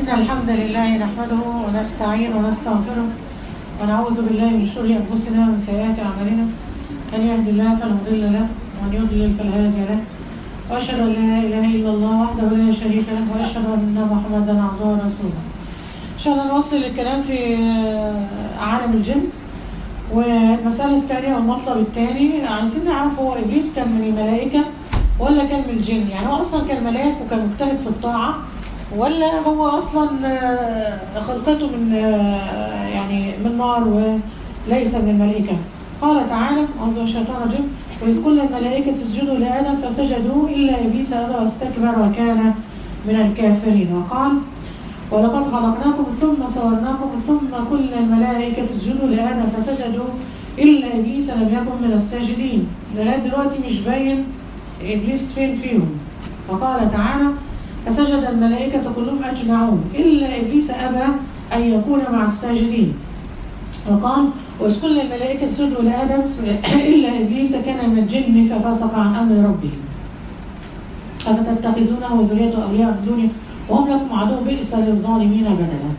إن الحمد لله نحمده ونستعين ونستغفره ونعوذ بالله من شرور أنفسنا ومن سيئات أعمالنا من يهد الله فلا مضل له ومن يضلل فلا هادي له وأشهد أن لا إله إلا الله وحده لا شريك له وأشهد أن محمدا عبده ورسوله إن شاء الله نوصل الكلام في عالم الجن والمسألة الثانية والمطلب الثاني عايزين نعرف هو إبليس كان من الملائكة ولا كان من الجن يعني هو أصلا كان ملاك وكان مجتهد في الطاعة ولا هو أصلا خلقته من يعني من نار وليس من الملائكة قال تعالى أعوذ بالله الشيطان الرجيم وإذ كل الملائكة اسجدوا لآدم فسجدوا إلا إبليس أبى واستكبر وكان من الكافرين وقال ولقد خلقناكم ثم صورناكم ثم كل الملائكة اسجدوا لآدم فسجدوا إلا إبليس لم يكن من الساجدين لغاية دلوقتي مش باين إبليس فين فيهم وقال تعالى فسجد الملائكة كلهم أجمعون إلا إبليس أبى أن يكون مع الساجدين وقال وإذ كل الملائكة سجدوا لآدم إلا إبليس كان من الجن ففسق عن أمر ربه أفتتخذونه وذريته أولياء من دونه وهم لكم عدو بئس للظالمين بدلا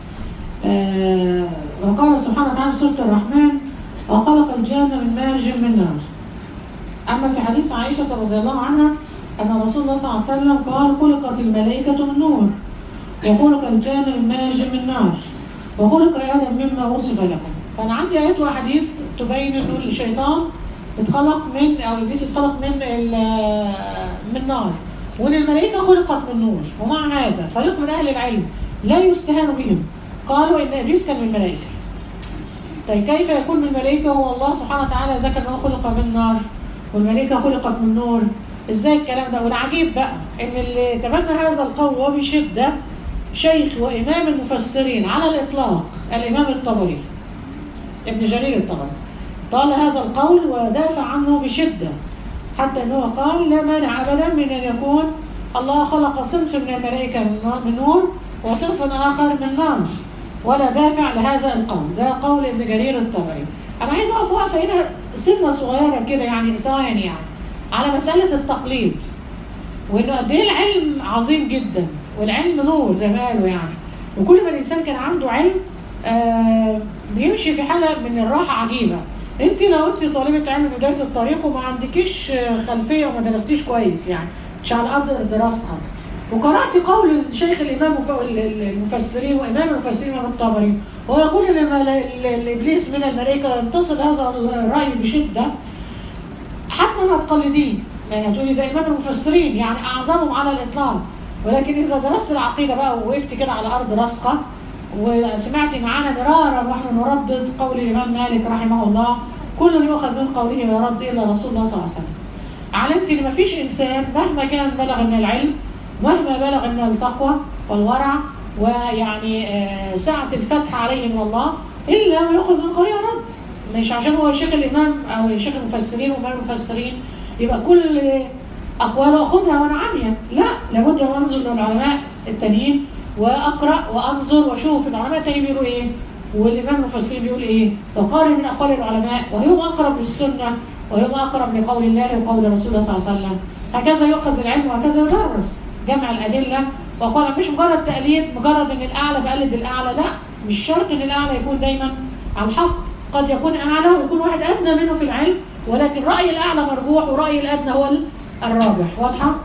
آه وقال سبحانه وتعالى في سورة الرحمن وخلق الجان من مارج من نار أما في حديث عائشة رضي الله عنها أن رسول الله صلى الله عليه وسلم قال خلقت الملائكة من نور وخلق الجان من مارج من نار وخلق آدم مما وصف لكم فأنا عندي آيات وحديث تبين أنه الشيطان اتخلق من أو إبليس اتخلق من من نار وان الملائكه خلقت من نور ومع هذا فريق من اهل العلم لا يستهان بهم قالوا ان ابليس كان من الملائكه طيب كيف يكون من الملائكه هو الله سبحانه وتعالى ذكر انه خلق من نار والملائكه خلقت من نور ازاي الكلام ده والعجيب بقى ان اللي تبنى هذا القول وبشده شيخ وامام المفسرين على الاطلاق الامام الطبري ابن جرير الطبري قال هذا القول ودافع عنه بشده حتى أنه قال لا مانع أبدا من أن يكون الله خلق صنف من الملائكة من نور وصنف آخر من نار ولا دافع لهذا القول ده قول ابن جرير الطبري أنا عايز أقف وقفة هنا سنة صغيرة كده يعني ثواني يعني على مسألة التقليد وإنه قد إيه العلم عظيم جدا والعلم نور زي ما قالوا يعني وكل ما الإنسان كان عنده علم آه بيمشي في حالة من الراحة عجيبة انت لو انت طالبة علم في بداية الطريق وما عندكيش خلفية وما درستيش كويس يعني مش على قدر دراستها وقرأت قول شيخ الإمام المفسرين وإمام المفسرين من الطبري هو يقول ان الإبليس من الملائكة ينتصر هذا الرأي بشدة حتى ما تقلدين يعني هتقولي ده إمام المفسرين يعني أعظمهم على الإطلاق ولكن إذا درست العقيدة بقى ووقفت كده على أرض راسخة وسمعت معانا مرارا ونحن نردد قول الإمام مالك رحمه الله كل يؤخذ من قوله ويرد إلا رسول الله صلى الله عليه وسلم علمت ان مفيش انسان مهما كان بلغ من العلم مهما بلغ من التقوى والورع ويعني سعة الفتح عليه من الله إلا ويأخذ من قوله ورد مش عشان هو شيخ الإمام أو شيخ المفسرين وإمام المفسرين يبقى كل أقواله أخذها وأنا عامية لا لابد أن أنظر للعلماء التانيين واقرا وانظر واشوف العلماء التانيين بيقولوا ايه والامام المفسرين بيقول ايه وقارن من اقوال العلماء وهم اقرب للسنه وهم اقرب لقول الله وقول رسول الله صلى الله عليه وسلم هكذا يؤخذ العلم وهكذا يدرس جمع الادله وقال مش مجرد تقليد مجرد ان الاعلى بقلد الاعلى لا مش شرط ان الاعلى يكون دايما على الحق قد يكون اعلى ويكون واحد ادنى منه في العلم ولكن راي الاعلى مرجوح وراي الادنى هو الراجح واضحه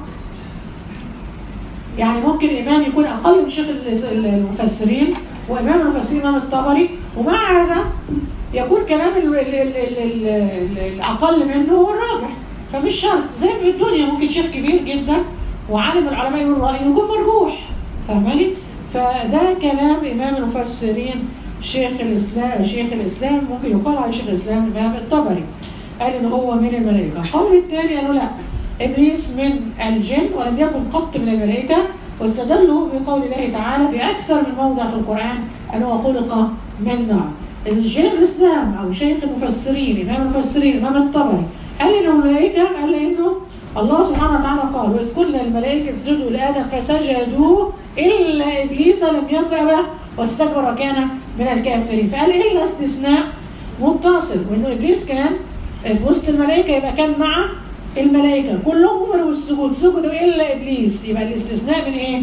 يعني ممكن إمام يكون أقل من شيخ المفسرين وإمام المفسرين إمام الطبري ومع هذا يكون كلام ال ال ال ال ال الأقل منه هو الراجح فمش شرط زي في الدنيا ممكن شيخ كبير جدا وعالم العلماء يقول رأيه يكون مرجوح فاهماني؟ فده كلام إمام المفسرين شيخ الإسلام شيخ الإسلام ممكن يقال على شيخ الإسلام الإمام الطبري قال إن هو من الملائكة القول الثاني قالوا لا إبليس من الجن ولم يكن قط من الملائكة واستدلوا بقول الله تعالى في أكثر من موضع في القرآن أنه خلق من نار الشيخ الإسلام أو شيخ المفسرين إمام المفسرين إمام الطبري قال إنه الملائكة قال إنه الله سبحانه وتعالى قال وإذ كل الملائكة اسجدوا لآدم فسجدوا إلا إبليس لم يركب واستكبر وكان من الكافرين فقال إلا استثناء متصل وإنه إبليس كان في وسط الملائكة يبقى كان مع الملائكة كلهم أمروا بالسجود سجدوا إلا إبليس يبقى الاستثناء من إيه؟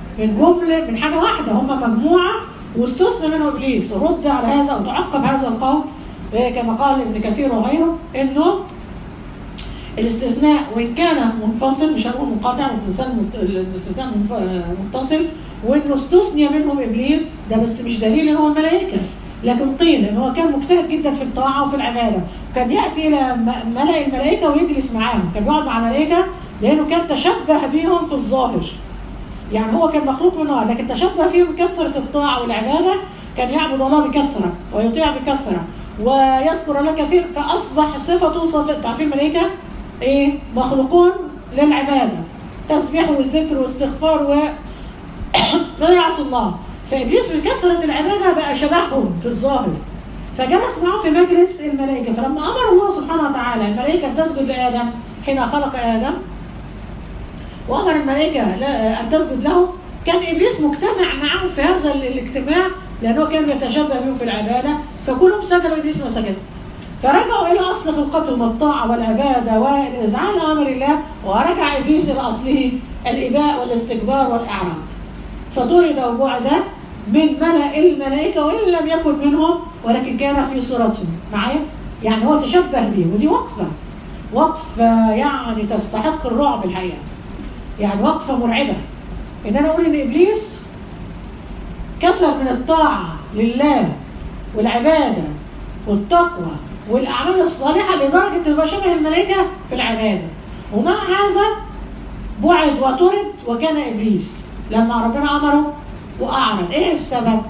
من جمله من حاجه واحده هم مجموعه واستثنى منهم ابليس رد على هذا او تعقب هذا القول إيه كما قال ابن كثير وغيره انه الاستثناء وان كان منفصل مش هنقول منقطع الاستثناء الاستثناء منف- متصل وانه استثني منهم ابليس ده بس مش دليل ان هو الملائكه لكن قيل ان هو كان مجتهد جدا في الطاعه وفي العباده كان ياتي الى م- ملأ الملائكه ويجلس معاهم كان بيقعد مع الملائكه لانه كان تشبه بهم في الظاهر يعني هو كان مخلوق من نار لكن تشبه فيهم بكثرة الطاعة والعبادة كان يعبد الله بكثرة ويطيع بكثرة ويذكر الله كثير فأصبح صفته صفة تعرفين الملائكة إيه مخلوقون للعبادة تسبيح والذكر واستغفار و لا يعصي الله فإبليس بكثرة العبادة بقى شبههم في الظاهر فجلس معه في مجلس الملائكة فلما أمر الله سبحانه وتعالى الملائكة تسجد لآدم حين خلق آدم وامر الملائكه لا- ان تسجد له كان ابليس مجتمع معهم في هذا ال- الاجتماع لانه كان يتشبه بهم في العباده فكلهم سجدوا ابليس ما سجد فرجعوا الى اصل خلقتهم الطاعه والعباده واذعان امر الله ورجع ابليس الى اصله الاباء والاستكبار والاعراض فطرد وبعد من ملأ الملائكة وإن لم يكن منهم ولكن كان في صورتهم معايا يعني هو تشبه به ودي وقفة وقفة يعني تستحق الرعب الحقيقة يعني وقفة مرعبة إن أنا أقول إن إبليس كسر من الطاعة لله والعبادة والتقوى والأعمال الصالحة لدرجة إنه بقى شبه الملائكة في العبادة ومع هذا بعد وطرد وكان إبليس لما ربنا أمره وأعرض إيه السبب؟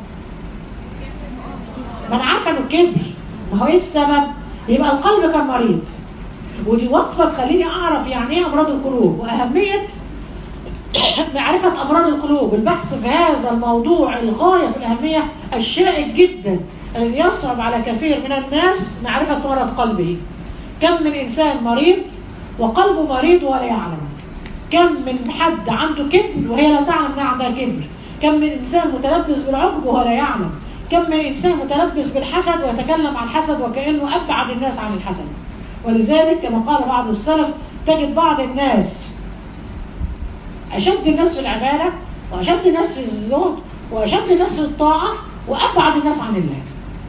ما أنا عارفة إنه الكبر ما هو إيه السبب؟ يبقى القلب كان مريض ودي وقفة تخليني أعرف يعني إيه أمراض القلوب وأهمية معرفة أمراض القلوب البحث في هذا الموضوع الغاية في الأهمية الشائك جدا الذي يصعب على كثير من الناس معرفة مرض قلبه كم من إنسان مريض وقلبه مريض ولا يعلم كم من حد عنده كبر وهي لا تعلم انها عندها كبر كم من إنسان متلبس بالعجب ولا يعلم كم من إنسان متلبس بالحسد ويتكلم عن الحسد وكأنه أبعد الناس عن الحسد ولذلك كما قال بعض السلف تجد بعض الناس أشد الناس في العبادة وأشد الناس في الزهد وأشد الناس في الطاعة وأبعد الناس عن الله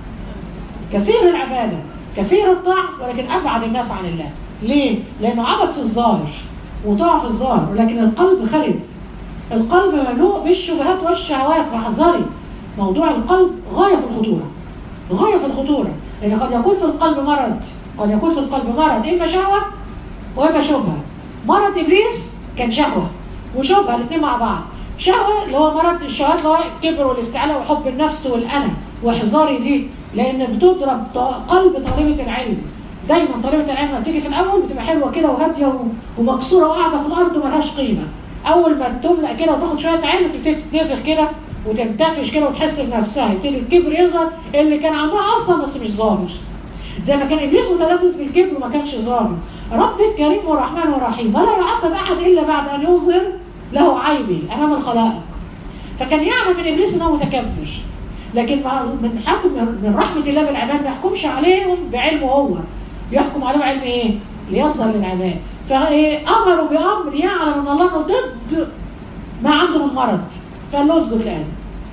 كثير العبادة كثير الطاعة ولكن أبعد الناس عن الله ليه؟ لأنه عبد في الظاهر وطاع في الظاهر ولكن القلب خرب القلب مملوء بالشبهات والشهوات فاحذري موضوع القلب غاية في الخطورة غاية في الخطورة لأن قد يكون في القلب مرض قد يكون في القلب مرض إما شهوة وإما شبهة مرض إبليس كان شهوة وشبهة الاثنين مع بعض شهوة اللي هو مرض الشهوات اللي هو الكبر والاستعلاء وحب النفس والأنا واحذري دي لأن بتضرب ط- قلب طالبة العلم دايما طالبة العلم لما بتيجي في الأول بتبقى حلوة كده وهادية و- ومكسورة وقاعدة في الأرض وملهاش قيمة أول ما تملأ كده وتاخد شوية علم تبتدي تتنفخ كده وتنتفش كده وتحس بنفسها يبتدي الكبر يظهر اللي كان عندها أصلا بس مش ظاهر زي ما كان ابليس متلبس بالكبر وما كانش ظاهر ربك كريم ورحمن ورحيم ولا يعاقب احد الا بعد ان يظهر له عيبه امام الخلائق فكان يعلم من ابليس انه متكبر لكن مع- من حكم من رحمه الله بالعباد ما يحكمش عليهم بعلمه هو يحكم عليهم علم ايه؟ ليظهر للعباد فامروا بامر يعلم ان الله ضد ما عنده من مرض فقال له اسجد لآدم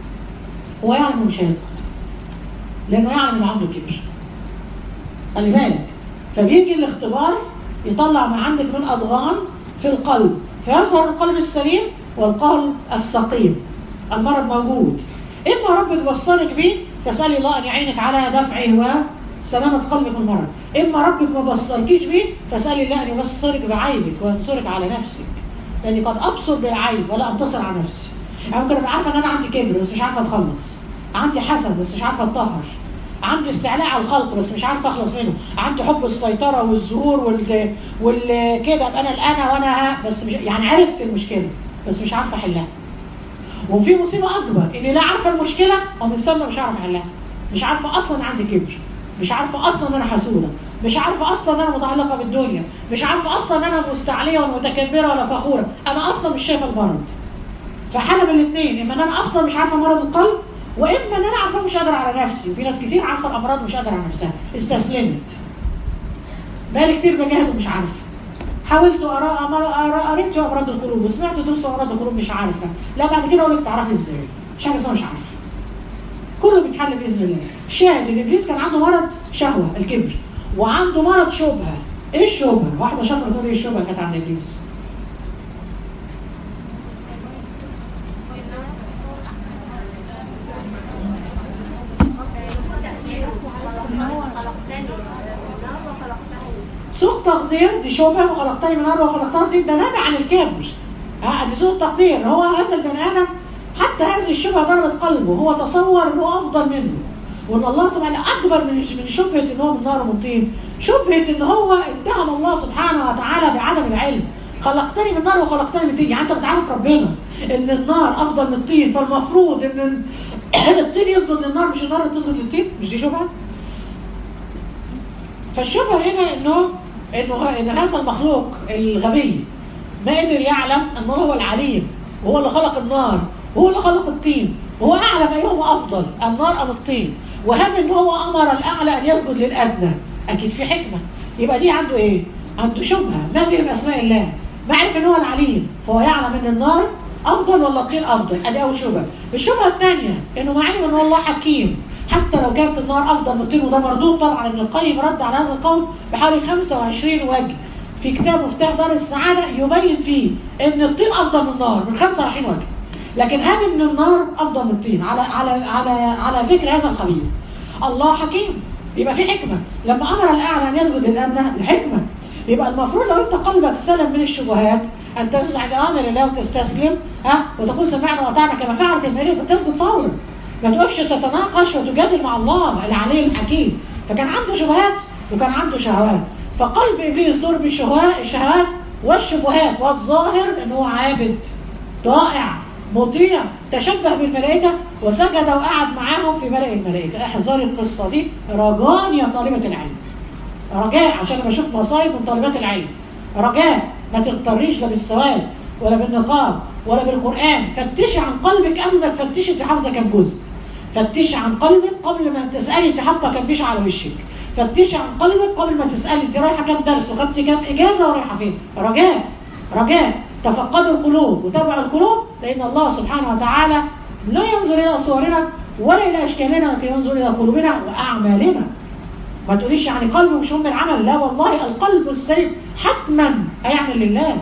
هو يعلم انه مش هيسجد لانه يعلم انه عنده كبر خلي بالك فبيجي الاختبار يطلع ما عندك من أضغان في القلب فيظهر القلب السليم والقلب السقيم المرض موجود إما ربك بصرك بيه فاسألي الله أن يعينك على دفعه وسلامة قلبك من المرض إما ربك ما بصركيش بيه فاسألي الله أن يبصرك بعيبك وينصرك على نفسك لأني قد أبصر بالعيب ولا أنتصر على نفسي يعني ممكن أبقى عارفة إن أنا عندي كبر بس مش عارفة أتخلص عندي حسد بس مش عارفة أتطهر عندي استعلاء على الخلق بس مش عارفه اخلص منه عندي حب السيطره والظهور وال وال كده ابقى انا الانا وانا ها بس مش يعني عرفت المشكله بس مش عارفه احلها وفي مصيبه اكبر اني لا عارفه المشكله ومن ثم مش عارفه احلها مش عارفه اصلا عندي كبر مش عارفه اصلا ان انا حسوده مش عارفه اصلا ان انا متعلقه بالدنيا مش عارفه اصلا ان انا مستعليه ولا متكبره ولا فخوره انا اصلا مش شايفه المرض فحاله من الاثنين اما ان انا اصلا مش عارفه مرض القلب واما ان انا عارفه مش قادره على نفسي وفي ناس كتير عارفه الامراض مش قادره على نفسها استسلمت بقالي كتير بجاهد ومش عارفه حاولت اقرا أمر- أقرا- قريت في امراض القلوب وسمعت دروس في امراض القلوب مش عارفه لا بعد كده اقول لك تعرفي ازاي مش حاجه اسمها مش عارفه كله بيتحل باذن الله شاهد ان ابليس كان عنده مرض شهوه الكبر وعنده مرض شبهه ايه الشبهه واحده شاطره تقول ايه الشبهه كانت عند ابليس سوء تقدير دي شبهه وخلقتني من نار وخلقتها دي ده نابع عن الكبر ها دي سوء تقدير هو هذا البني ادم حتى هذه الشبهه ضربت قلبه هو تصور انه افضل منه وان الله سبحانه اكبر من من شبهه ان هو من نار ومن طين شبهه ان هو اتهم الله سبحانه وتعالى بعدم العلم خلقتني من نار وخلقتني من طين يعني انت بتعرف ربنا ان النار افضل من الطين فالمفروض ان الطين يسجد للنار مش النار اللي تسجد للطين مش دي شبهه فالشبهه هنا انه انه ان هذا المخلوق الغبي ما قدر يعلم ان الله هو العليم وهو اللي خلق النار وهو اللي خلق الطين وهو اعلم ايهما افضل النار ام الطين وهم ان هو امر الاعلى ان يسجد للادنى اكيد في حكمه يبقى دي عنده ايه عنده شبهه ما في باسماء الله ما عرف ان هو العليم فهو يعلم ان النار افضل ولا الطين افضل ادي اول شبهه الشبهه الثانيه انه ما علم ان الله حكيم حتى لو كانت النار افضل من الطين وده مردود طبعا ابن القيم رد على هذا القول بحوالي 25 وجه في كتاب مفتاح دار السعاده يبين فيه ان الطين افضل من النار من 25 وجه لكن قال ان النار افضل من الطين على على على على فكر هذا القبيل الله حكيم يبقى في حكمه لما امر الاعلى ان يسجد للادنى الحكمه يبقى المفروض لو انت قلبك سلم من الشبهات ان تسمع اوامر الله وتستسلم ها وتقول سمعنا وأطعنا كما فعلت الملائكه وتسجد فورا ما تقفش تتناقش وتجادل مع الله العلي الحكيم فكان عنده شبهات وكان عنده شهوات فقلب ابليس دور بالشهوات الشهوات والشبهات والظاهر ان هو عابد طائع مطيع تشبه بالملائكة وسجد وقعد معاهم في ملأ الملائكة احذري القصة دي رجاء يا طالبة العلم رجاء عشان بشوف مصايب من طالبات العلم رجاء ما تغتريش لا بالسواد ولا بالنقاب ولا بالقرآن فتشي عن قلبك قبل ما تفتشي انت حافظة كام جزء فتشي عن قلبك قبل ما تسألي انت حاطة كام بيش على وشك فتشي عن قلبك قبل ما تسألي انت رايحة كام درس وخدتي كام إجازة ورايحة فين رجاء رجاء تفقدوا القلوب وتابعوا القلوب لأن الله سبحانه وتعالى لا ينظر إلى صورنا ولا إلى أشكالنا لكن ينظر إلى قلوبنا وأعمالنا ما تقوليش يعني قلبه مش هم العمل لا والله القلب السليم حتما هيعمل لله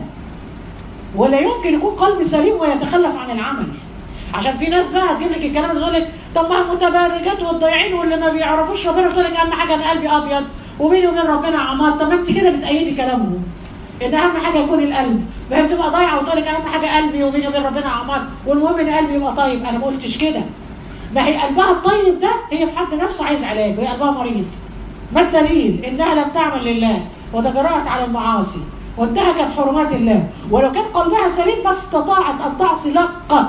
ولا يمكن يكون قلب سليم ويتخلف عن العمل عشان في ناس بقى تجيب لك الكلام ده تقول لك طب ما المتبرجات والضايعين واللي ما بيعرفوش ربنا تقول لك اهم حاجه انا قلبي ابيض وبيني وبين ربنا عمار طب ما انت كده بتأيدي كلامهم ان اهم حاجه يكون القلب ما هي بتبقى ضايعه وتقول لك اهم حاجه قلبي وبيني وبين ربنا عمار والمهم ان قلبي يبقى طيب انا ما قلتش كده ما هي قلبها الطيب ده هي في حد نفسه عايز علاج وهي قلبها مريض ما الدليل انها لم تعمل لله وتجرأت على المعاصي وانتهكت حرمات الله ولو كان قلبها سليم ما استطاعت ان تعصي الله قط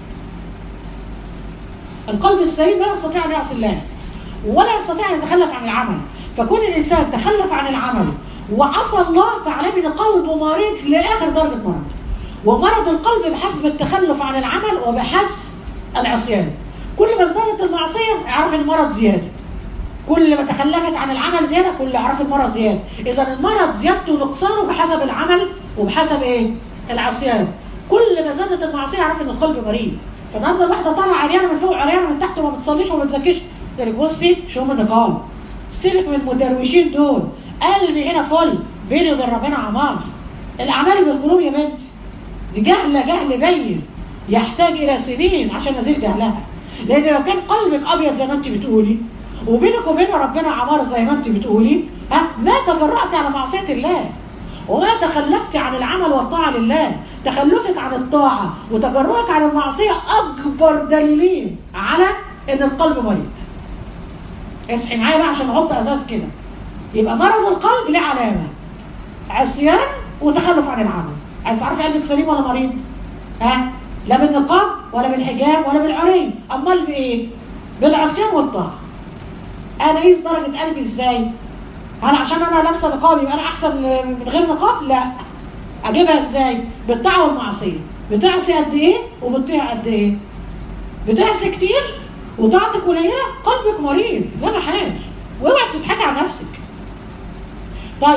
القلب السليم لا يستطيع ان يعصي الله ولا يستطيع ان يتخلف عن العمل فكون الانسان تخلف عن العمل وعصى الله فعليه ان قلبه مريض لاخر درجه مرض ومرض القلب بحسب التخلف عن العمل وبحسب العصيان كل ما ازدادت المعصيه اعرف المرض زياده كل ما تخلفت عن العمل زيادة كل عرف المرض زيادة إذا المرض زيادته ونقصانه بحسب العمل وبحسب إيه؟ العصيان كل ما زادت المعصية عرف إن القلب مريض فالنهارده الواحدة طالعة عريانة من فوق عريانة من تحت وما بتصليش وما بتزكيش تقول لك بصي شو من النقاب سيبك من المدروشين دول قلبي هنا فل بيني وبين ربنا عمار الأعمال بالقلوب يا بنتي دي جهلة جهل بين يحتاج إلى سنين عشان أزيل جهلها لأن لو كان قلبك أبيض زي ما أنت بتقولي وبينك وبين ربنا عمار زي ما انت بتقولي ها ما تجرأت على معصية الله وما تخلفت عن العمل والطاعة لله تخلفك عن الطاعة وتجرؤك على المعصية أكبر دليلين على إن القلب مريض اصحي معايا بقى عشان نحط أساس كده يبقى مرض القلب له علامة عصيان وتخلف عن العمل عايز تعرفي قلبك سليم ولا مريض ها لا بالنقاب ولا بالحجاب ولا بالعري امال بايه بالعصيان والطاعه انا اقيس درجة قلبي ازاي هل عشان انا لابسه نقاب يبقى انا احسن من غير نقاب لا اجيبها ازاي بالطاعه والمعصيه بتعصي قد ايه وبتطيع قد ايه بتعصي كتير وطاعتك قليله قلبك مريض لا محال واوعي تضحكي على نفسك طيب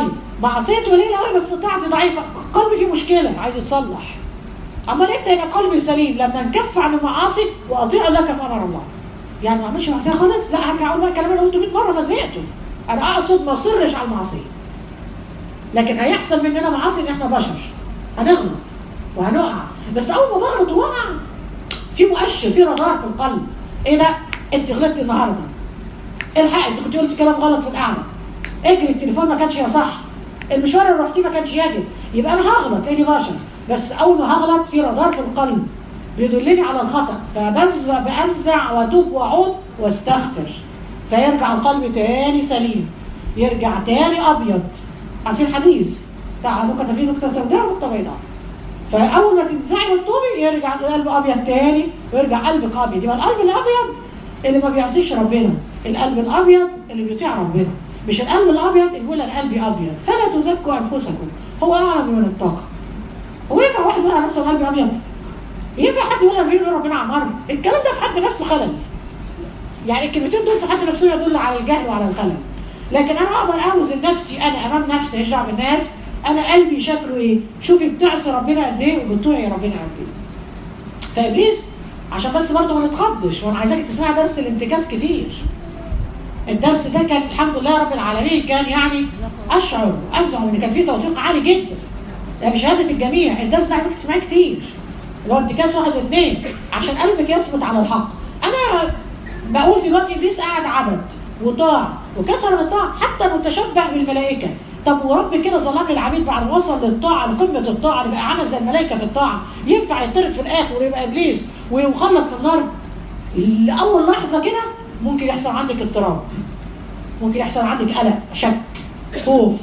معصيته قليله قوي بس طاعتي ضعيفه قلبي فيه مشكله عايز يتصلح امال امتى يبقى قلبي سليم لما انكف عن المعاصي واطيع الله كما امر الله يعني ما اعملش معصيه خالص لا هرجع اقول بقى الكلام اللي قلته 100 مره ما زهقته انا اقصد ما اصرش على المعصيه لكن هيحصل مننا معاصي ان احنا بشر هنغلط وهنقع بس اول ما بغلط وقع في مؤشر في رادار في القلب ايه لا انت غلطت النهارده الحق انت كنت قلت كلام غلط في القعده اجري التليفون ما كانش يصح المشوار اللي رحتيه ما كانش يجب يبقى انا هغلط لاني بشر بس اول ما هغلط في رادار في القلب بيدلني على الخطا فبزع بانزع واتوب واعود واستغفر فيرجع القلب تاني سليم يرجع تاني ابيض عارفين الحديث بتاع نكته فيه نكته سوداء ونكته بيضاء فاول ما تنزعي وتتوبي يرجع القلب ابيض تاني ويرجع قلبك ابيض يبقى القلب الابيض اللي ما بيعصيش ربنا القلب الابيض اللي بيطيع ربنا مش القلب الابيض اللي بيقول انا قلبي ابيض فلا تزكوا انفسكم هو اعلم من الطاقه هو ينفع واحد يقول على نفسه قلبي ابيض ينفع حد يقول انا ربنا عمر الكلام ده في حد نفسه خلل يعني الكلمتين دول في حد نفسه يدل على الجهل وعلى الخلل لكن انا اقدر اوزن نفسي انا امام نفسي يشرع بالناس انا قلبي شكله ايه شوفي بتعصي ربنا قد ايه وبتطيعي ربنا قد ايه فابليس عشان بس برضه ما نتخضش وانا عايزاك تسمعي درس الانتكاس كتير الدرس ده كان الحمد لله رب العالمين كان يعني اشعر ازعم ان كان فيه توفيق عالي جدا ده بشهاده الجميع الدرس ده عايزاك تسمعيه كتير اللي هو انتكاس واحد واثنين عشان قلبك يثبت على الحق انا بقول دلوقتي ابليس قاعد عبد وطاع وكسر الطاعه حتى متشبه بالملائكه طب ورب كده ظلام العبيد بعد ما وصل للطاعه لقمه الطاعه اللي بقى عامل زي الملائكه في الطاعه ينفع يطرد في الاخر ويبقى ابليس ويخلط في النار لاول لحظه كده ممكن يحصل عندك اضطراب ممكن يحصل عندك قلق شك خوف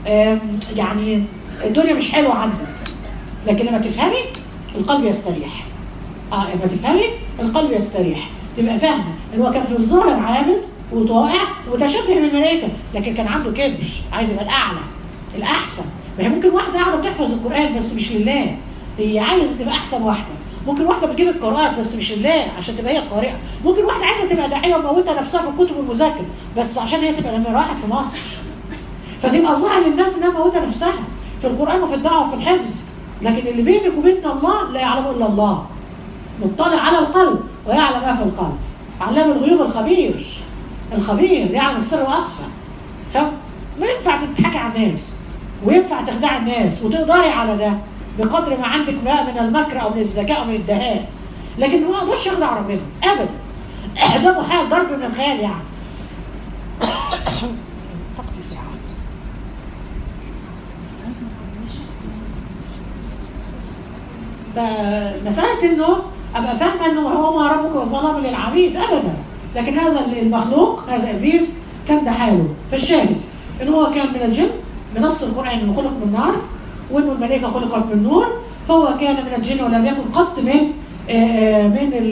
يعني الدنيا مش حلوه عندك لكن لما تفهمي القلب يستريح اه لما تفهمي القلب يستريح تبقى فاهمه ان هو كان في الظاهر عابد وطائع وتشبه بالملائكه لكن كان عنده كبر عايز يبقى الاعلى الاحسن ما هي ممكن واحده قاعده بتحفظ القران بس مش لله هي عايزه تبقى احسن واحده ممكن واحده بتجيب القراءات بس مش لله عشان تبقى هي القارئه ممكن واحده عايزه تبقى داعيه وموتة نفسها في الكتب والمذاكره بس عشان هي تبقى لما راحت في مصر فتبقى ظاهر للناس انها موتة نفسها في القران وفي الدعوه وفي الحفظ لكن اللي بينك وبين الله لا يعلمه الا الله مطلع على القلب ويعلم ما في القلب علام الغيوب الخبير الخبير يعلم السر واخفى فما ينفع تضحكي على الناس وينفع تخدعي الناس وتقدري على ده بقدر ما عندك بقى من المكر او من الذكاء او من الدهاء لكن ما اقدرش اخدع ربنا ابدا ده محال ضرب من الخيال يعني طاقتي ساعه فمسألة انه ابقى فاهمة انه هو ما ربك وظلم للعبيد ابدا لكن هذا المخلوق هذا ابليس كان ده حاله فالشاهد ان هو كان من الجن بنص القرآن انه خلق من نار وانه الملائكة خلقت من نور فهو كان من الجن ولم يكن قط من من ال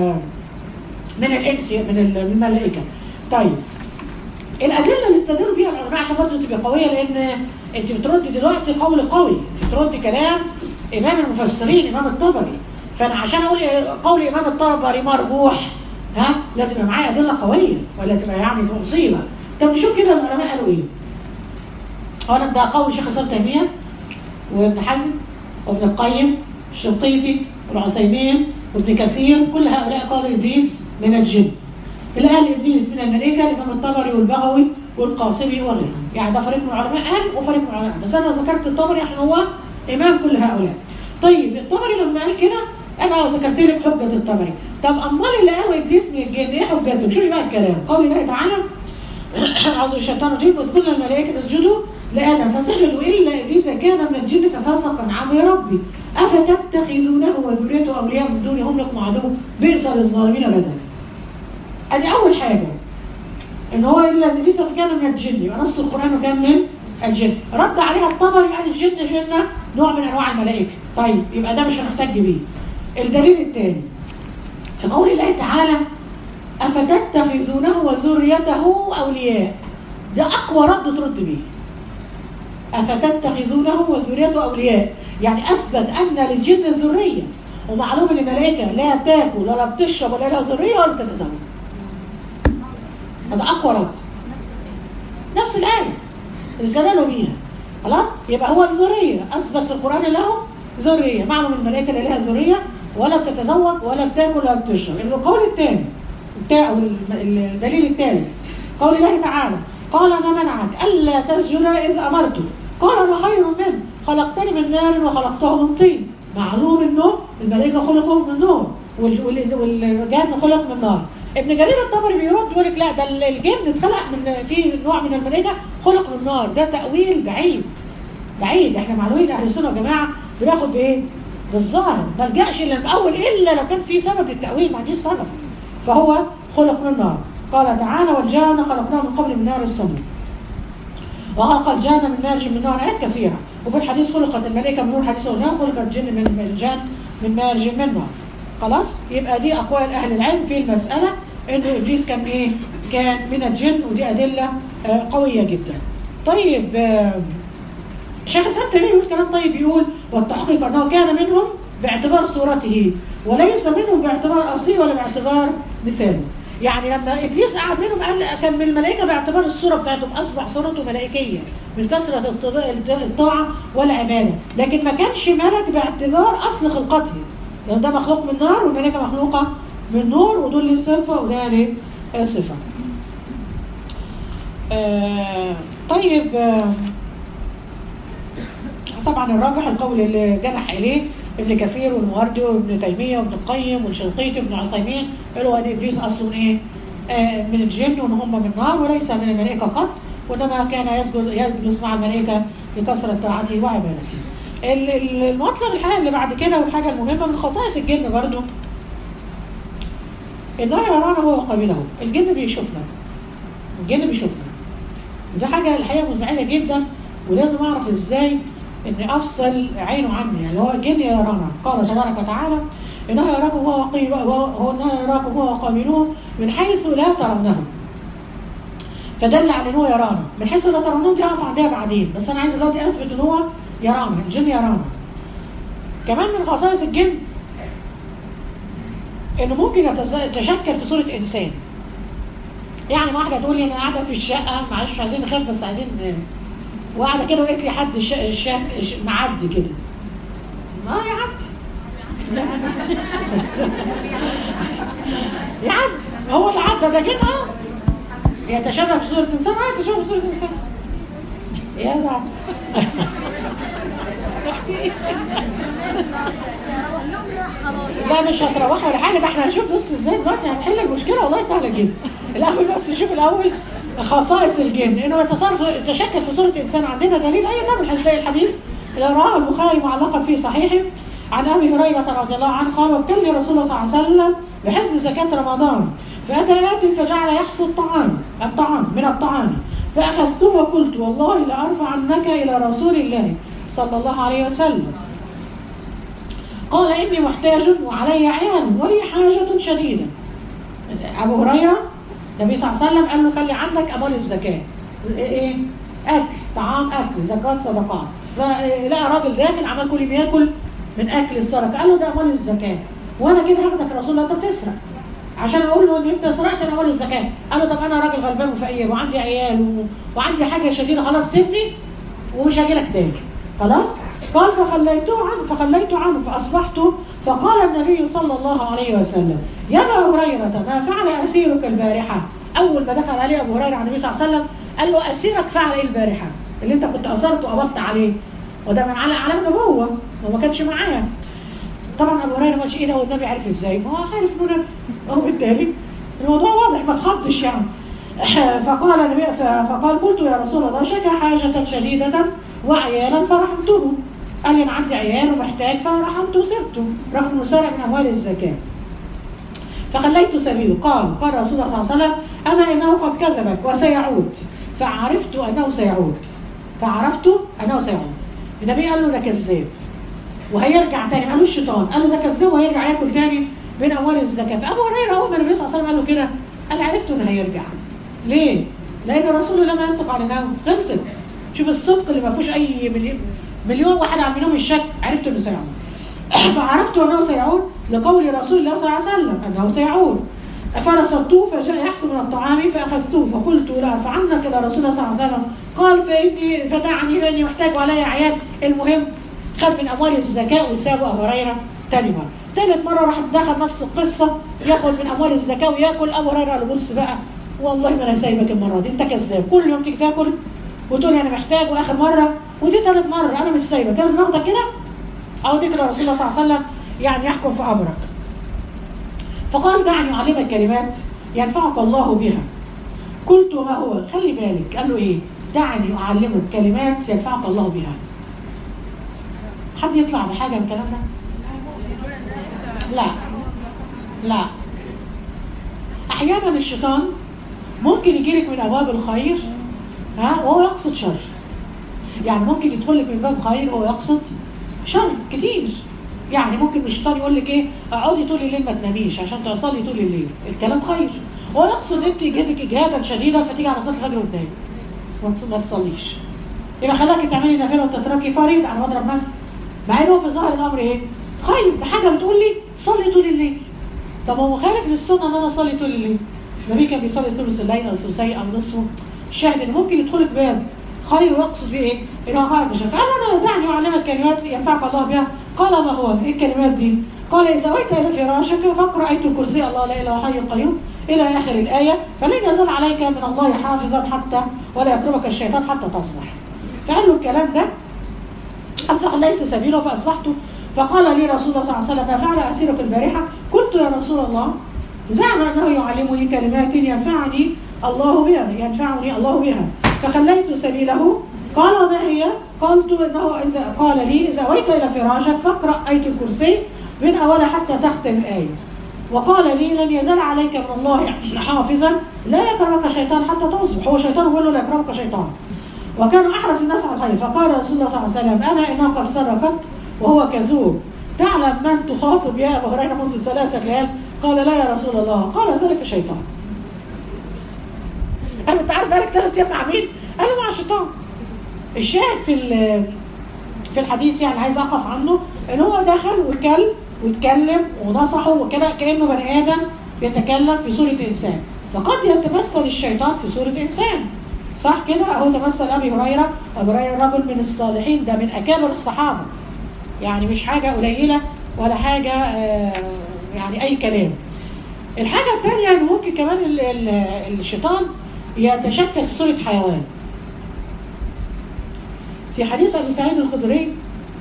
من الانس من الملائكة طيب الادله اللي استدلوا بيها العلماء عشان برضه تبقى قويه لان انت بترد دلوقتي قول قوي انت بترد كلام امام المفسرين امام الطبري فانا عشان اقول قول امام الطبري مرجوح ها لازم يبقى معايا ادله قويه ولا تبقى يعني مصيبه طب نشوف كده العلماء قالوا ايه اولا ده قول شيخ الاسلام تيميه وابن حزم وابن القيم الشنقيطي والعثيمين وابن كثير كل هؤلاء قالوا ابليس من الجن اللي قال ابليس من الملائكه الامام الطبري والبغوي والقاسمي وغيرهم يعني ده فريق من العلماء قال وفريق من العلماء بس انا ذكرت الطبري عشان هو امام كل هؤلاء طيب الطبري لما قال كده انا ذكرت لك حجه الطبري طب امال اللي قالوا ابليس من الجن ايه حجته شوفي بقى الكلام قول الله تعالى اعوذ الشيطان الرجيم واذ قلنا الملائكه اسجدوا لادم فسجدوا الا ابليس كان من الجن ففسق عن امر ربي افتتخذونه وذريته اولياء من دوني هم لكم عدو بئس للظالمين بدلا ادي اول حاجه ان هو الا ابليس كان من الجن يبقى نص القران كان من الجن رد عليها الطبري قال الجن جنه نوع من انواع الملائكه طيب يبقى ده مش هنحتاج بيه الدليل الثاني في قول الله تعالى افتتخذونه وذريته اولياء ده اقوى رد ترد بيه افتتخذونه وذريته اولياء يعني اثبت ان للجن ذريه ومعلوم ان الملائكه لا تاكل ولا بتشرب ولا لها ذريه ولا بتتزوج هذا اقوى رد نفس الايه اللي استدلوا بيها خلاص يبقى هو الذريه اثبت في القران له ذريه معلوم الملائكه اللي لها ذريه ولا بتتزوج ولا بتاكل ولا بتشرب القول الثاني بتاع الدليل الثالث قول الله تعالى قال ما منعك الا تسجد اذ امرتك قال انا خير منه خلقتني من نار وخلقته من طين معلوم انه الملائكه خلقوا من نور وال- وال- والجن خلق من نار ابن جرير الطبري بيرد يقول لك لا ده الجن اتخلق من في نوع من الملائكه خلق من نار ده تاويل بعيد بعيد احنا معلومين اهل السنه يا جماعه بناخد بايه؟ بالظاهر ما لجاش الا الاول الا لو كان في سبب للتاويل ما عنديش سبب فهو خلق من نار قال تعالى والجان خلقناه من قبل من نار السموم وخلق الجان من مارج من نار آيات كثيرة وفي الحديث خلقت الملائكة من نور حديث قلناه خلقت الجن من من الجان من مارج من نار خلاص يبقى دي أقوال أهل العلم في المسألة إنه إبليس كان إيه؟ كان من الجن ودي أدلة آه، قوية جدا. طيب آه، شيخ الإسلام تيمية يقول كلام طيب يقول والتحقيق أنه كان منهم باعتبار صورته وليس منهم باعتبار أصله ولا باعتبار مثاله يعني لما إبليس قعد منهم قال كان من الملائكة باعتبار الصورة بتاعتهم أصبح صورته ملائكية من كثرة الطباع- الطاعة والعبادة لكن ما كانش ملك باعتبار أصل خلقته لأن ده مخلوق من نار والملائكة مخلوقة من نور ودول ليه صفة وده ليه آه، صفة آه طيب آه طبعا الراجح القول اللي جنح اليه ابن كثير والموردي وابن تيميه وابن القيم والشنقيطي وابن عثيمين قالوا ان ابليس اصله ايه؟ آه من الجن وان هم من النار وليس من الملائكه قط وانما كان يسجد يجلس مع الملائكه لكثره طاعته وعبادته. ال- ال- المطلب الحاجه اللي بعد كده والحاجه المهمه من خصائص الجن برضو انه يرانا هو قابله الجن بيشوفنا الجن بيشوفنا دي حاجة الحقيقة مزعجة جدا ولازم أعرف إزاي إني أفصل عينه عني يعني هو الجن يرانا قال تبارك وتعالى إنه يراكم هو وقيل هو إنه يراكم هو وقابلوه من حيث لا ترونهم فدل على إن هو يرانا من حيث لا ترونهم دي هقف عندها بعدين بس أنا عايز دلوقتي أثبت إن هو يرانا الجن يرانا كمان من خصائص الجن إنه ممكن يتز- يتشكل في صورة إنسان يعني واحدة تقول لي أنا قاعدة في الشقة معلش مش عايزين نخاف بس عايزين وقاعدة كده وقالت لي حد ش... ش... ش... معدي كده ما يعدي يعدي هو اللي عدى ده كده اه يتشابه في صورة إنسان اه يتشابه في صورة إنسان يا بعد لا مش هتروحي ولا حاجه ده احنا هنشوف بس ازاي دلوقتي هنحل المشكله والله سهله جدا الاول بس نشوف الاول خصائص الجن انه يتصرف يتشكل في صوره انسان عندنا دليل اي ده من هنلاقي الحديث اللي رواه البخاري معلقا في صحيحه عن ابي هريره رضي الله عنه قال وكلني رسول الله صلى الله عليه وسلم بحفظ زكاه رمضان فاتى ياتي فجعل يحصي الطعام الطعام من الطعام فاخذته وقلت والله لارفعنك الى رسول الله صلى الله عليه وسلم قال إني محتاج وعلي عيال ولي حاجة شديدة أبو هريرة النبي صلى الله عليه وسلم قال له خلي عندك أموال الزكاة إيه أكل طعام أكل زكاة صدقات فلقى راجل داخل عمال كل بياكل من أكل الصدقة قال له ده أموال الزكاة وأنا جيت هاخدك يا رسول الله أنت بتسرق عشان اقول له ان انت سرقت من اول الزكاه قال له طب انا راجل غلبان وفقير وعندي عيال و... وعندي حاجه شديده خلاص سيبني ومش هاجي لك تاني خلاص قال فخليته عنه فخليت عنه فاصبحت فقال النبي صلى الله عليه وسلم يا ابا هريره ما فعل اسيرك البارحه اول ما دخل عليه ابو هريره على النبي صلى الله عليه وسلم قال له اسيرك فعل ايه البارحه اللي انت كنت اثرته وقبضت عليه وده من على علامه نبوه وما كانش معاه طبعا ابو هريره ما قالش ايه ده هو النبي عارف ازاي ما هو عارف انه نبي هو بالتالي الموضوع واضح ما تخضش يعني فقال النبي فقال قلت يا رسول الله شكى حاجة شديدة وعيالا فرحمته قال لي انا عندي عيال ومحتاج فرحمته وسبته رغم انه سرق من اموال الزكاة فخليت سبيله قال قال رسول الله صلى الله عليه وسلم اما انه قد كذبك وسيعود فعرفت انه سيعود فعرفت انه سيعود النبي قال له ده كذاب وهيرجع تاني قالوا الشيطان قال له ده كذاب وهيرجع ياكل تاني من اموال الزكاه فابو هريره اول ما النبي صلى الله عليه وسلم قال له كده قال عرفت انه هيرجع ليه؟ لان الرسول لما ينطق عن الهوى خلصت شوف الصدق اللي ما فيهوش اي مليون مليون واحد عاملين الشك عرفت انه سيعود فعرفت انه سيعود لقول رسول الله صلى الله عليه وسلم انه سيعود فرصدته فجاء يحسب من الطعام فاخذته فقلت لا ارفعنك الى رسول الله صلى الله عليه وسلم قال فاني فدعني فاني محتاج علي عيال المهم خد من اموال الزكاه وسابه ابو هريره تاني مره ثالث مره راح دخل نفس القصه ياخد من اموال الزكاه وياكل ابو هريره قال له بص بقى والله ما انا سايبك المره دي انت كذاب كل يوم تيجي تاكل وتقول انا محتاج واخر مره ودي ثالث مره انا مش سايبك لازم اخدك كده او ذكر رسول الله صلى الله عليه وسلم يعني يحكم في امرك فقال دعني اعلمك كلمات ينفعك الله بها قلت ما هو خلي بالك قال له ايه دعني اعلمك كلمات ينفعك الله بها حد يطلع بحاجه من الكلام ده لا لا احيانا الشيطان ممكن يجيلك من ابواب الخير ها وهو يقصد شر يعني ممكن يدخلك من باب خير وهو يقصد شر كتير يعني ممكن الشيطان يقول لك ايه اقعدي طول الليل ما تناميش عشان تصلي طول الليل الكلام خير هو يقصد انت يجهدك اجهادا شديدا فتيجي على صلاه الفجر وتنامي ما تص- ما تصليش يبقى خلاكي تعملي نافله وتتركي فريض انا بضرب مثل مع ان هو في ظاهر الامر ايه خير ده حاجه بتقول لي صلي طول الليل طب هو مخالف للسنه ان انا اصلي طول الليل النبي كان بيصلي ثلث الليل او ثلثي او نصفه الشاهد ان ممكن يدخلك باب خير ويقصد بيه ايه؟ ان هو قاعد مش فقال انا دعني اعلمك كلمات ينفعك الله بها قال ما هو؟ ايه الكلمات دي؟ قال اذا اويت الى فراشك فاقرا ايه الكرسي الله لا اله الا هو الحي القيوم الى اخر الايه فلن يزال عليك من الله حافظا حتى ولا يقربك الشيطان حتى تصبح. فقال له الكلام ده فخليت سبيله فاصبحت فقال لي رسول الله صلى الله عليه وسلم ما فعل اسيرك البارحه؟ قلت يا رسول الله زعم انه يعلمني كلمات ينفعني الله بها ينفعني الله بها فخليت سبيله قال وما هي؟ قلت انه اذا قال لي اذا اويت الى فراشك فاقرا ايه الكرسي من اولها حتى تختم الايه وقال لي لن يزال عليك من الله حافظا لا يكرمك شيطان حتى تصبح هو شيطان بيقول له لا يكرمك شيطان وكان احرص الناس على الخير فقال رسول الله صلى الله عليه وسلم انا انها قد صدقت وهو كذوب تعلم من تخاطب يا ابو هريره منذ ثلاثه ليال قال لا يا رسول الله قال ذلك الشيطان انا انت عارف بقالك ثلاث ايام مع مين؟ انا مع الشيطان الشاهد في ال- في الحديث يعني عايز اقف عنه ان هو دخل وكل واتكلم ونصحه وكده كانه بني ادم بيتكلم في صوره انسان فقد يتمثل الشيطان في صوره انسان صح كده اهو تمثل ابي هريره ابو هريره رجل من الصالحين ده من اكابر الصحابه يعني مش حاجه قليله ولا حاجه آه، يعني اي كلام الحاجه الثانيه ان ممكن كمان ال- ال- الشيطان يتشكل في صوره حيوان في حديث ابي سعيد الخدري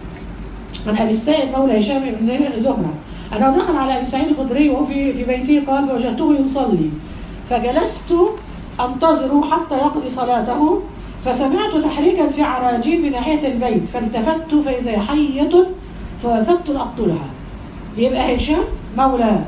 عن ابي السائب مولى هشام بن زهره انه دخل على ابي سعيد الخدري وهو في في بيته قال فوجدته يصلي فجلست انتظره حتى يقضي صلاته فسمعت تحريكا في عراجيل من ناحيه البيت فالتفت فاذا هي حيه فوثبت لاقتلها يبقى هشام مولى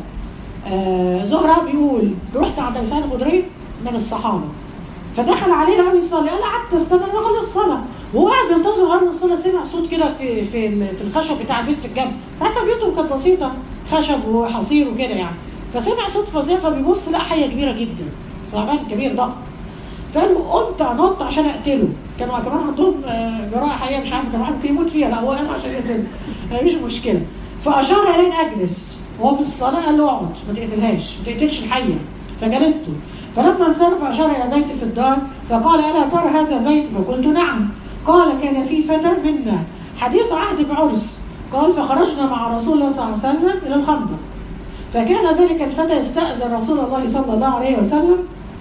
آه زهره بيقول رحت عند ابي سعيد الخدري من الصحابه فدخل عليه لقى بيصلي قال قعدت استنى لما خلص الصلاه وهو قاعد ينتظر لغايه ما الصلاه سمع صوت كده في في ال- في الخشب بتاع البيت في الجنب عارفه بيوتهم كانت بسيطه خشب وحصير وكده يعني فسمع صوت فظيع فبيبص لقى حيه كبيره جدا ثعبان كبير ضخم فقال له قمت انط عشان اقتله كانوا كمان عندهم آه، جراحه حقيقه مش عارف كان واحد ممكن يموت فيها لا هو قام عشان يقتله مفيش مشكله فاشار الي ان اجلس وهو في الصلاه قال له اقعد ما تقتلهاش ما تقتلش الحيه فجلست فلما انصرف اشار الى بيت في الدار فقال الا ترى هذا البيت فقلت نعم قال كان في فتى منا حديث عهد بعرس قال فخرجنا مع رسول الله صلى الله عليه وسلم الى الخندق فكان ذلك الفتى يستأذن رسول الله صلى الله عليه وسلم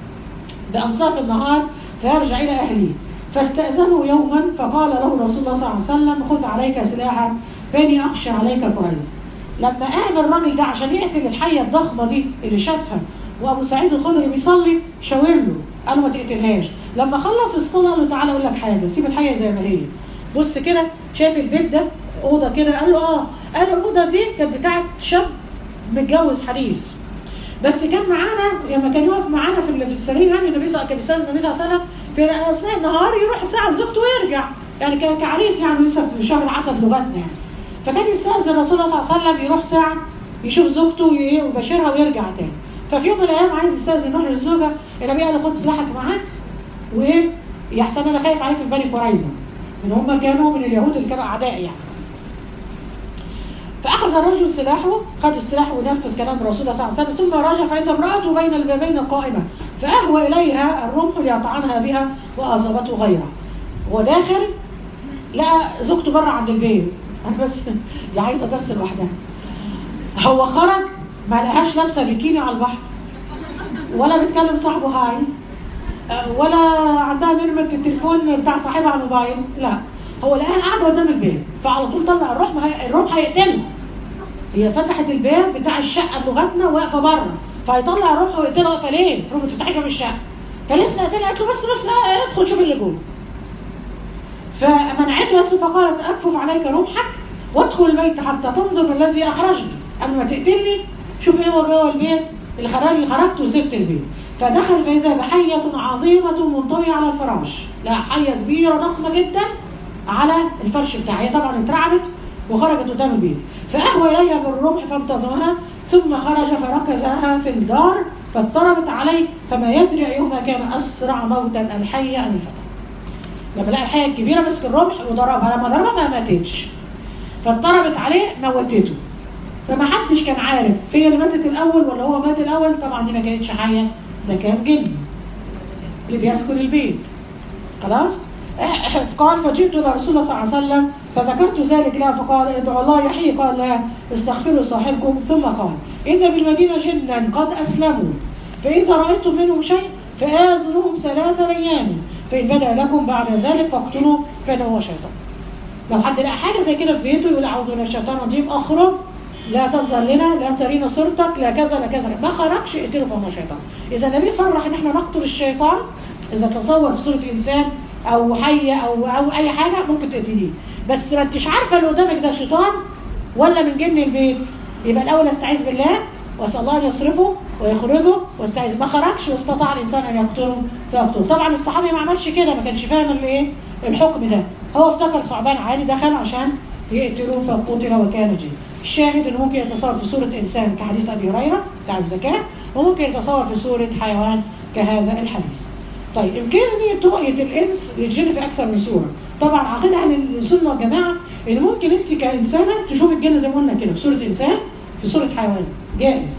بأنصاف النهار فيرجع إلى أهله فاستأذنه يوما فقال له رسول الله صلى الله عليه وسلم خذ عليك سلاحا فإني أخشى عليك قريظ لما قام الراجل ده عشان يقتل الحية الضخمة دي اللي شافها وأبو سعيد الخدري بيصلي شاور له قال له ما تقتلهاش لما خلص الصلاة قال له تعالى أقول لك حاجة سيب الحية زي ما هي بص كده شايف البيت ده أوضة كده قال له آه قال له الأوضة دي كانت بتاعت شاب متجوز حديث بس كان معانا لما كان يقف معانا في في السرير يعني النبي صلى كان بيستاذن النبي صلى الله عليه وسلم في اثناء النهار يروح ساعه لزوجته ويرجع يعني كان كعريس يعني لسه في شهر العسل لغتنا يعني فكان يستاذن رسول الله صلى الله عليه وسلم يروح ساعه يشوف زوجته وي- ويبشرها ويرجع تاني ففي يوم من الايام عايز يستاذن يروح للزوجه النبي قال له خد سلاحك معاك وايه يحسن انا خايف عليك من بني قريظه ان هم كانوا من اليهود اللي كانوا اعداء يعني فأخذ الرجل سلاحه خد السلاح ونفذ كلام الرسول صلى الله عليه وسلم ثم رجع فإذا امرأته بين البابين قائمة فأهوى إليها الرمح ليطعنها بها وأصابته غيره هو داخل لقى زوجته بره عند البيت أنا بس دي عايزة درس لوحدها هو خرج ما لقاهاش لابسة بيكيني على البحر ولا بتكلم صاحبه هاي ولا عندها نرمة التليفون بتاع صاحبها على الموبايل لا هو لقاها قاعده قدام الباب فعلى طول طلع الروح الروح هيقتله هي فتحت الباب بتاع الشقه بلغتنا واقفه بره فهيطلع الروح ويقتلها واقفه ليه؟ المفروض تفتحي باب الشقه فلسه قتلها قالت له بس بس ادخل شوف اللي جوه فمنعته قالت له فقالت اكفف عليك رمحك وادخل البيت حتى تنظر الذي اخرجني قبل ما تقتلني شوف ايه هو جوه البيت اللي خرجني خرجت وسبت البيت فدخل فاذا بحيه عظيمه منطويه على الفراش لا حيه كبيره ضخمه جدا على الفرش بتاعها هي طبعا اترعبت وخرجت قدام البيت فأهوى إليها بالرمح فانتظمها ثم خرج فركزها في الدار فاضطربت عليه فما يدري أيهما كان أسرع موتا الحية أم الفتى لما لقى الحية الكبيرة مسك الرمح وضربها لما ضربها ما ماتتش فاضطربت عليه موتته فما حدش كان عارف هي اللي ماتت الأول ولا هو مات الأول طبعا دي ما كانتش حية ده كان جن اللي بيسكن البيت خلاص قال فجئت الى رسول الله صلى الله عليه وسلم فذكرت ذلك له فقال ادعوا الله يحيي قال لا استغفروا صاحبكم ثم قال ان بالمدينه جنا قد اسلموا فاذا رايتم منهم شيء فآذنوهم ثلاثة ايام فان بدا لكم بعد ذلك فاقتلوا فانه هو شيطان لو حد لقى حاجه زي كده في بيته يقول اعوذ بالله الشيطان الرجيم اخرج لا تظهر لنا لا ترينا صورتك لا كذا لا كذا ما خرجش اقتله فهو شيطان اذا النبي صرح ان احنا نقتل الشيطان اذا تصور في صوره انسان او حية او او اي حاجة ممكن تقتليه بس ما انتش عارفة اللي قدامك ده شيطان ولا من جن البيت يبقى الاول استعيذ بالله واسال الله ان يصرفه ويخرجه واستعيذ ما خرجش واستطاع الانسان ان يقتله فيقتله طبعا الصحابي ما عملش كده ما كانش فاهم الايه الحكم ده هو افتكر ثعبان عادي دخل عشان يقتلوه فقتل وكان جن الشاهد انه ممكن يتصور في صورة انسان كحديث ابي هريرة بتاع الزكاة وممكن يتصور في صورة حيوان كهذا الحديث طيب إمكانية رؤية الإنس للجن في أكثر من صورة طبعا عقيدة عن السنة والجماعة إن ممكن أنت كإنسانة تشوف الجن زي ما قلنا كده في صورة إنسان في صورة حيوان جائز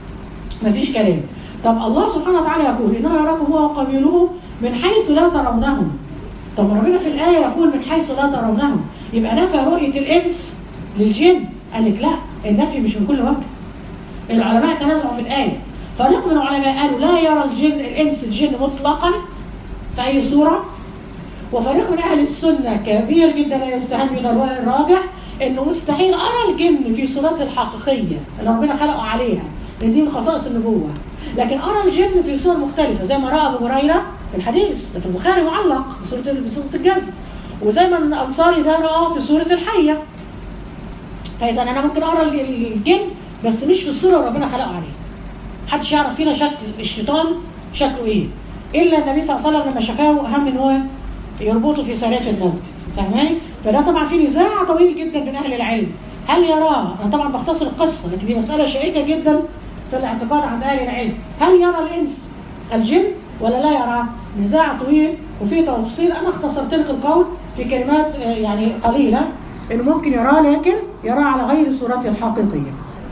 مفيش كلام طب الله سبحانه وتعالى يقول إنه يراكم هو وقبيله من حيث لا ترونهم طب ربنا في الآية يقول من حيث لا ترونهم يبقى نفى رؤية الإنس للجن قال لك لا النفي مش من كل وجه العلماء تنازعوا في الآية فريق من العلماء قالوا لا يرى الجن الإنس الجن مطلقا في أي صورة وفريق من أهل السنة كبير جدا لا يستهان من الرأي الراجح إنه مستحيل أرى الجن في صورته الحقيقية اللي ربنا خلقه عليها لأن دي من خصائص النبوة لكن أرى الجن في صور مختلفة زي ما رأى أبو هريرة في الحديث ده في البخاري معلق بصورة بصورة الجزم وزي ما الأنصاري ده رآه في صورة الحية فإذا أنا ممكن أرى الجن بس مش في الصورة اللي ربنا خلقه عليها محدش يعرف فينا شكل الشيطان شكله ايه الا النبي صلى الله عليه وسلم لما شافاه هم ان هو يربطه في سرية المسجد فاهماني فده طبعا في نزاع طويل جدا بين اهل العلم هل يراه انا طبعا بختصر القصه لكن دي مساله شائكه جدا في الاعتقاد عند اهل العلم هل يرى الانس الجن ولا لا يراه نزاع طويل وفي تفصيل انا اختصرت لك القول في كلمات يعني قليله انه ممكن يراه لكن يراه على غير صورته الحقيقيه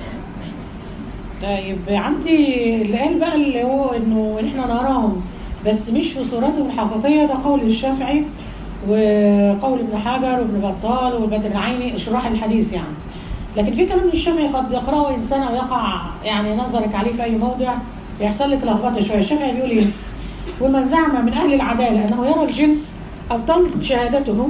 طيب عندي الآن بقى اللي هو انه احنا نراهم بس مش في صورتهم الحقيقية ده قول الشافعي وقول ابن حجر وابن بطال والبدر العيني اشراح الحديث يعني لكن في كلام الشافعي قد يقرأه إنسان أو يقع يعني نظرك عليه في أي موضع يحصل لك لخبطة شوية الشافعي بيقول إيه؟ ومن زعم من أهل العدالة أنه يرى الجن أبطلت شهادته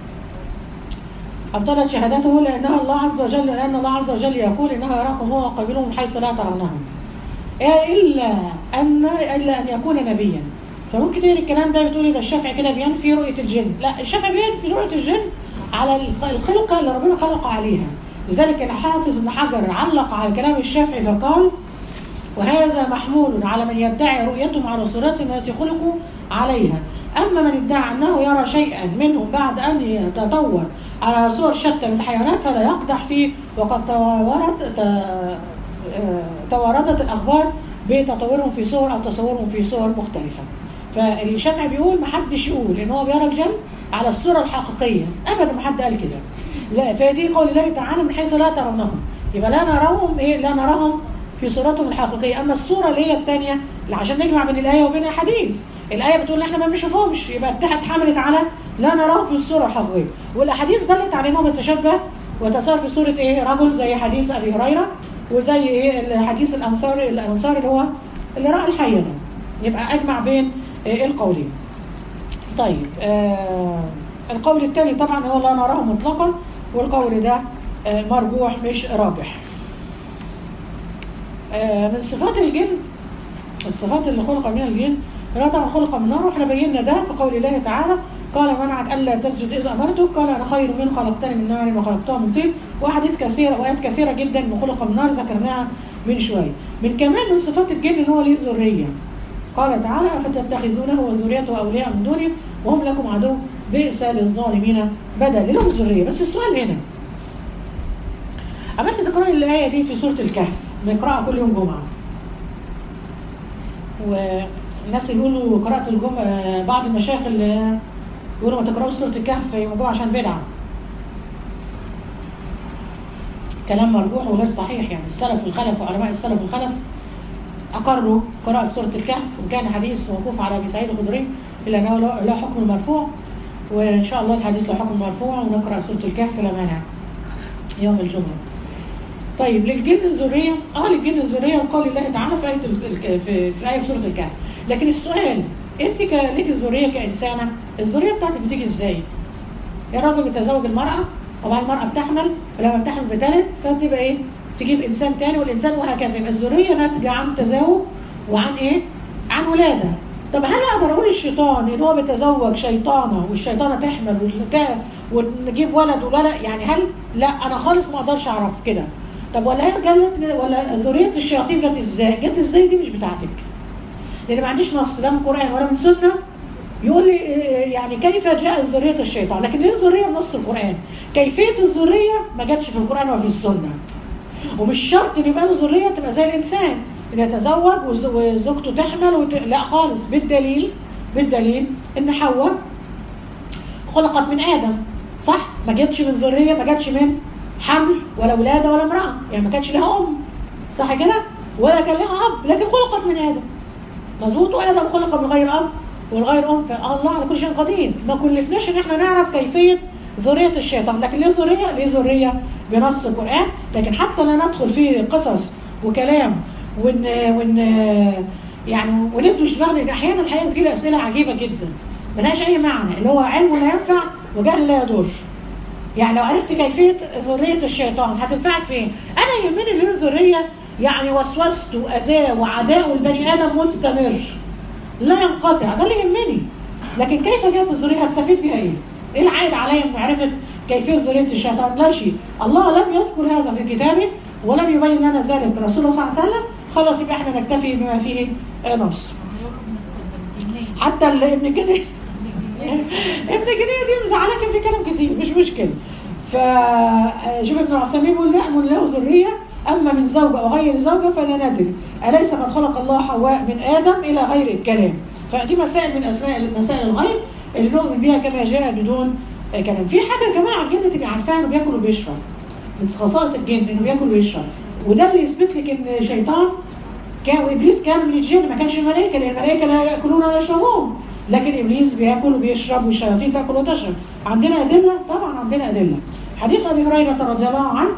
أبطلت شهادته لأنها الله عز وجل لأن الله عز وجل يقول إنه يراكم هو وقبيله من حيث لا ترونهم إلا أن إلا أن يكون نبيا فممكن تقري الكلام ده بتقولي ده الشافعي كده بينفي رؤية الجن لا الشافعي بينفي رؤية الجن على الخلقة اللي ربنا خلق عليها لذلك الحافظ ابن حجر علق على كلام الشافعي فقال وهذا محمول على من يدعي رؤيتهم على صورتهم التي خلقوا عليها أما من ادعى أنه يرى شيئا منهم بعد أن يتطور على صور شتى من الحيوانات فلا يقدح فيه وقد توارت تواردت الأخبار بتطورهم في صور أو تصورهم في صور مختلفة فالشافعي بيقول ما حدش يقول ان هو بيرى الجن على الصورة الحقيقية ابدا ما حد قال كده لا فدي قول الله تعالى من حيث لا ترونهم يبقى لا نراهم ايه لا نراهم في صورتهم الحقيقيه اما الصوره اللي هي الثانيه اللي عشان نجمع بين الايه وبين الحديث الايه بتقول ان احنا ما بنشوفهمش يبقى اتحملت على لا نراهم في الصوره الحقيقيه والاحاديث دلت على انهم يتشبه وتصار في صوره ايه رجل زي حديث ابي هريره وزي ايه حديث الانصار الانصار اللي هو اللي راى الحي ده يبقى اجمع بين إيه القولين طيب آه القول الثاني طبعا هو لا نراه مطلقا والقول ده آه مرجوح مش راجح آه من صفات الجن الصفات اللي خلق منها الجن لا طبعا خلق من نار واحنا بينا ده في قول الله تعالى قال منعك الا تسجد اذا امرتك قال انا خير من خلقتني من نار وخلقتها من طين واحاديث كثيره وايات كثيره جدا من خلق من نار ذكرناها من شويه من كمان من صفات الجن ان هو ليه ذريه قال تعالى أفتتخذونه وذريته أولياء من دوني وهم لكم عدو بئس للظالمين بدل لهم ذرية بس السؤال هنا أما تقرأي الآية دي في سورة الكهف بنقرأها كل يوم جمعة والناس يقولوا قراءة الجمعة بعض المشايخ اللي يقولوا ما تقرأوش سورة الكهف يوم الجمعة عشان بدعة كلام مرجوح وغير صحيح يعني السلف والخلف وعلماء السلف والخلف أقروا قراءة سورة الكهف وكان حديث موقوف على أبي سعيد الخدري إلا أنه له حكم مرفوع وإن شاء الله الحديث له حكم مرفوع ونقرأ سورة الكهف لا مانع يوم الجمعة طيب للجن الذرية اه للجن الذرية وقول الله تعالى في آية في, في آية سورة الكهف لكن السؤال أنت ليك الذرية كإنسانة الذرية بتاعتك بتيجي إزاي؟ الراجل بيتزوج المرأة طبعا المرأة بتحمل ولما بتحمل بتلد فتبقى إيه؟ تجيب انسان تاني والانسان وهكذا يبقى الذريه ناتجه عن تزاوج وعن ايه؟ عن ولاده. طب هل اقدر اقول الشيطان ان هو بيتزوج شيطانه والشيطانه تحمل ونجيب ولد وولد يعني هل؟ لا انا خالص ما اقدرش اعرف كده. طب ولا هي جت ولا ذريه الشياطين جت ازاي؟ جت ازاي دي مش بتاعتك. لان ما عنديش نص لا من القران ولا من السنه يقول لي يعني كيف جاء ذريه الشيطان؟ لكن ليه الذريه بنص القران؟ كيفيه الذريه ما جاتش في القران ولا في السنه. ومش شرط ان يبقى له ذريه تبقى زي الانسان ان يتزوج وزوجته تحمل وت... لا خالص بالدليل بالدليل ان حواء خلقت من ادم صح ما جاتش من ذريه ما جاتش من حمل ولا ولاده ولا امراه يعني ما كانش لها ام صح كده ولا كان لها اب لكن خلقت من ادم مظبوط وادم خلق من غير اب والغير ام فالله على كل شيء قدير ما كلفناش ان احنا نعرف كيفيه ذريه الشيطان لكن ليه ذريه ليه ذريه بنص القرآن لكن حتى لا ندخل في قصص وكلام ون ون يعني وندوش دماغنا احيانا الحقيقه بتجيلي اسئله عجيبه جدا ملهاش اي معنى اللي هو علم لا ينفع وجهل لا يضر يعني لو عرفت كيفيه ذريه الشيطان هتنفعك فين؟ انا يهمني اللي له ذريه يعني وسوسته واذاه وعداء البني ادم مستمر لا ينقطع ده اللي يهمني لكن كيف جاءت الذريه هستفيد بيها ايه؟ ايه العائد عليا من معرفه كيفية ذرية الشيطان لا شيء الله لم يذكر هذا في كتابه ولم يبين لنا ذلك رسول الله صلى الله عليه وسلم خلاص يبقى احنا نكتفي بما فيه نص حتى ابن كده ابن جنيه دي مزعلك ابن كلام كتير مش مشكلة فشوف ابن عثيمين بيقول نأمن له ذرية أما من زوجة أو غير زوجة فلا ندري أليس قد خلق الله حواء من آدم إلى غير الكلام فدي مسائل من أسماء مسائل الغيب اللي نؤمن بها كما جاء بدون كلام في حاجة كمان على الجن تبقى عارفاها انه بياكل وبيشرب من خصائص الجن انه بياكل ويشرب وده اللي يثبت لك ان شيطان كان وابليس كان من الجن ما كانش ملائكه لان الملائكه لا ياكلون ولا يشربون لكن ابليس بياكل وبيشرب والشياطين تاكل وتشرب عندنا ادله طبعا عندنا ادله حديث ابي هريره رضي الله عنه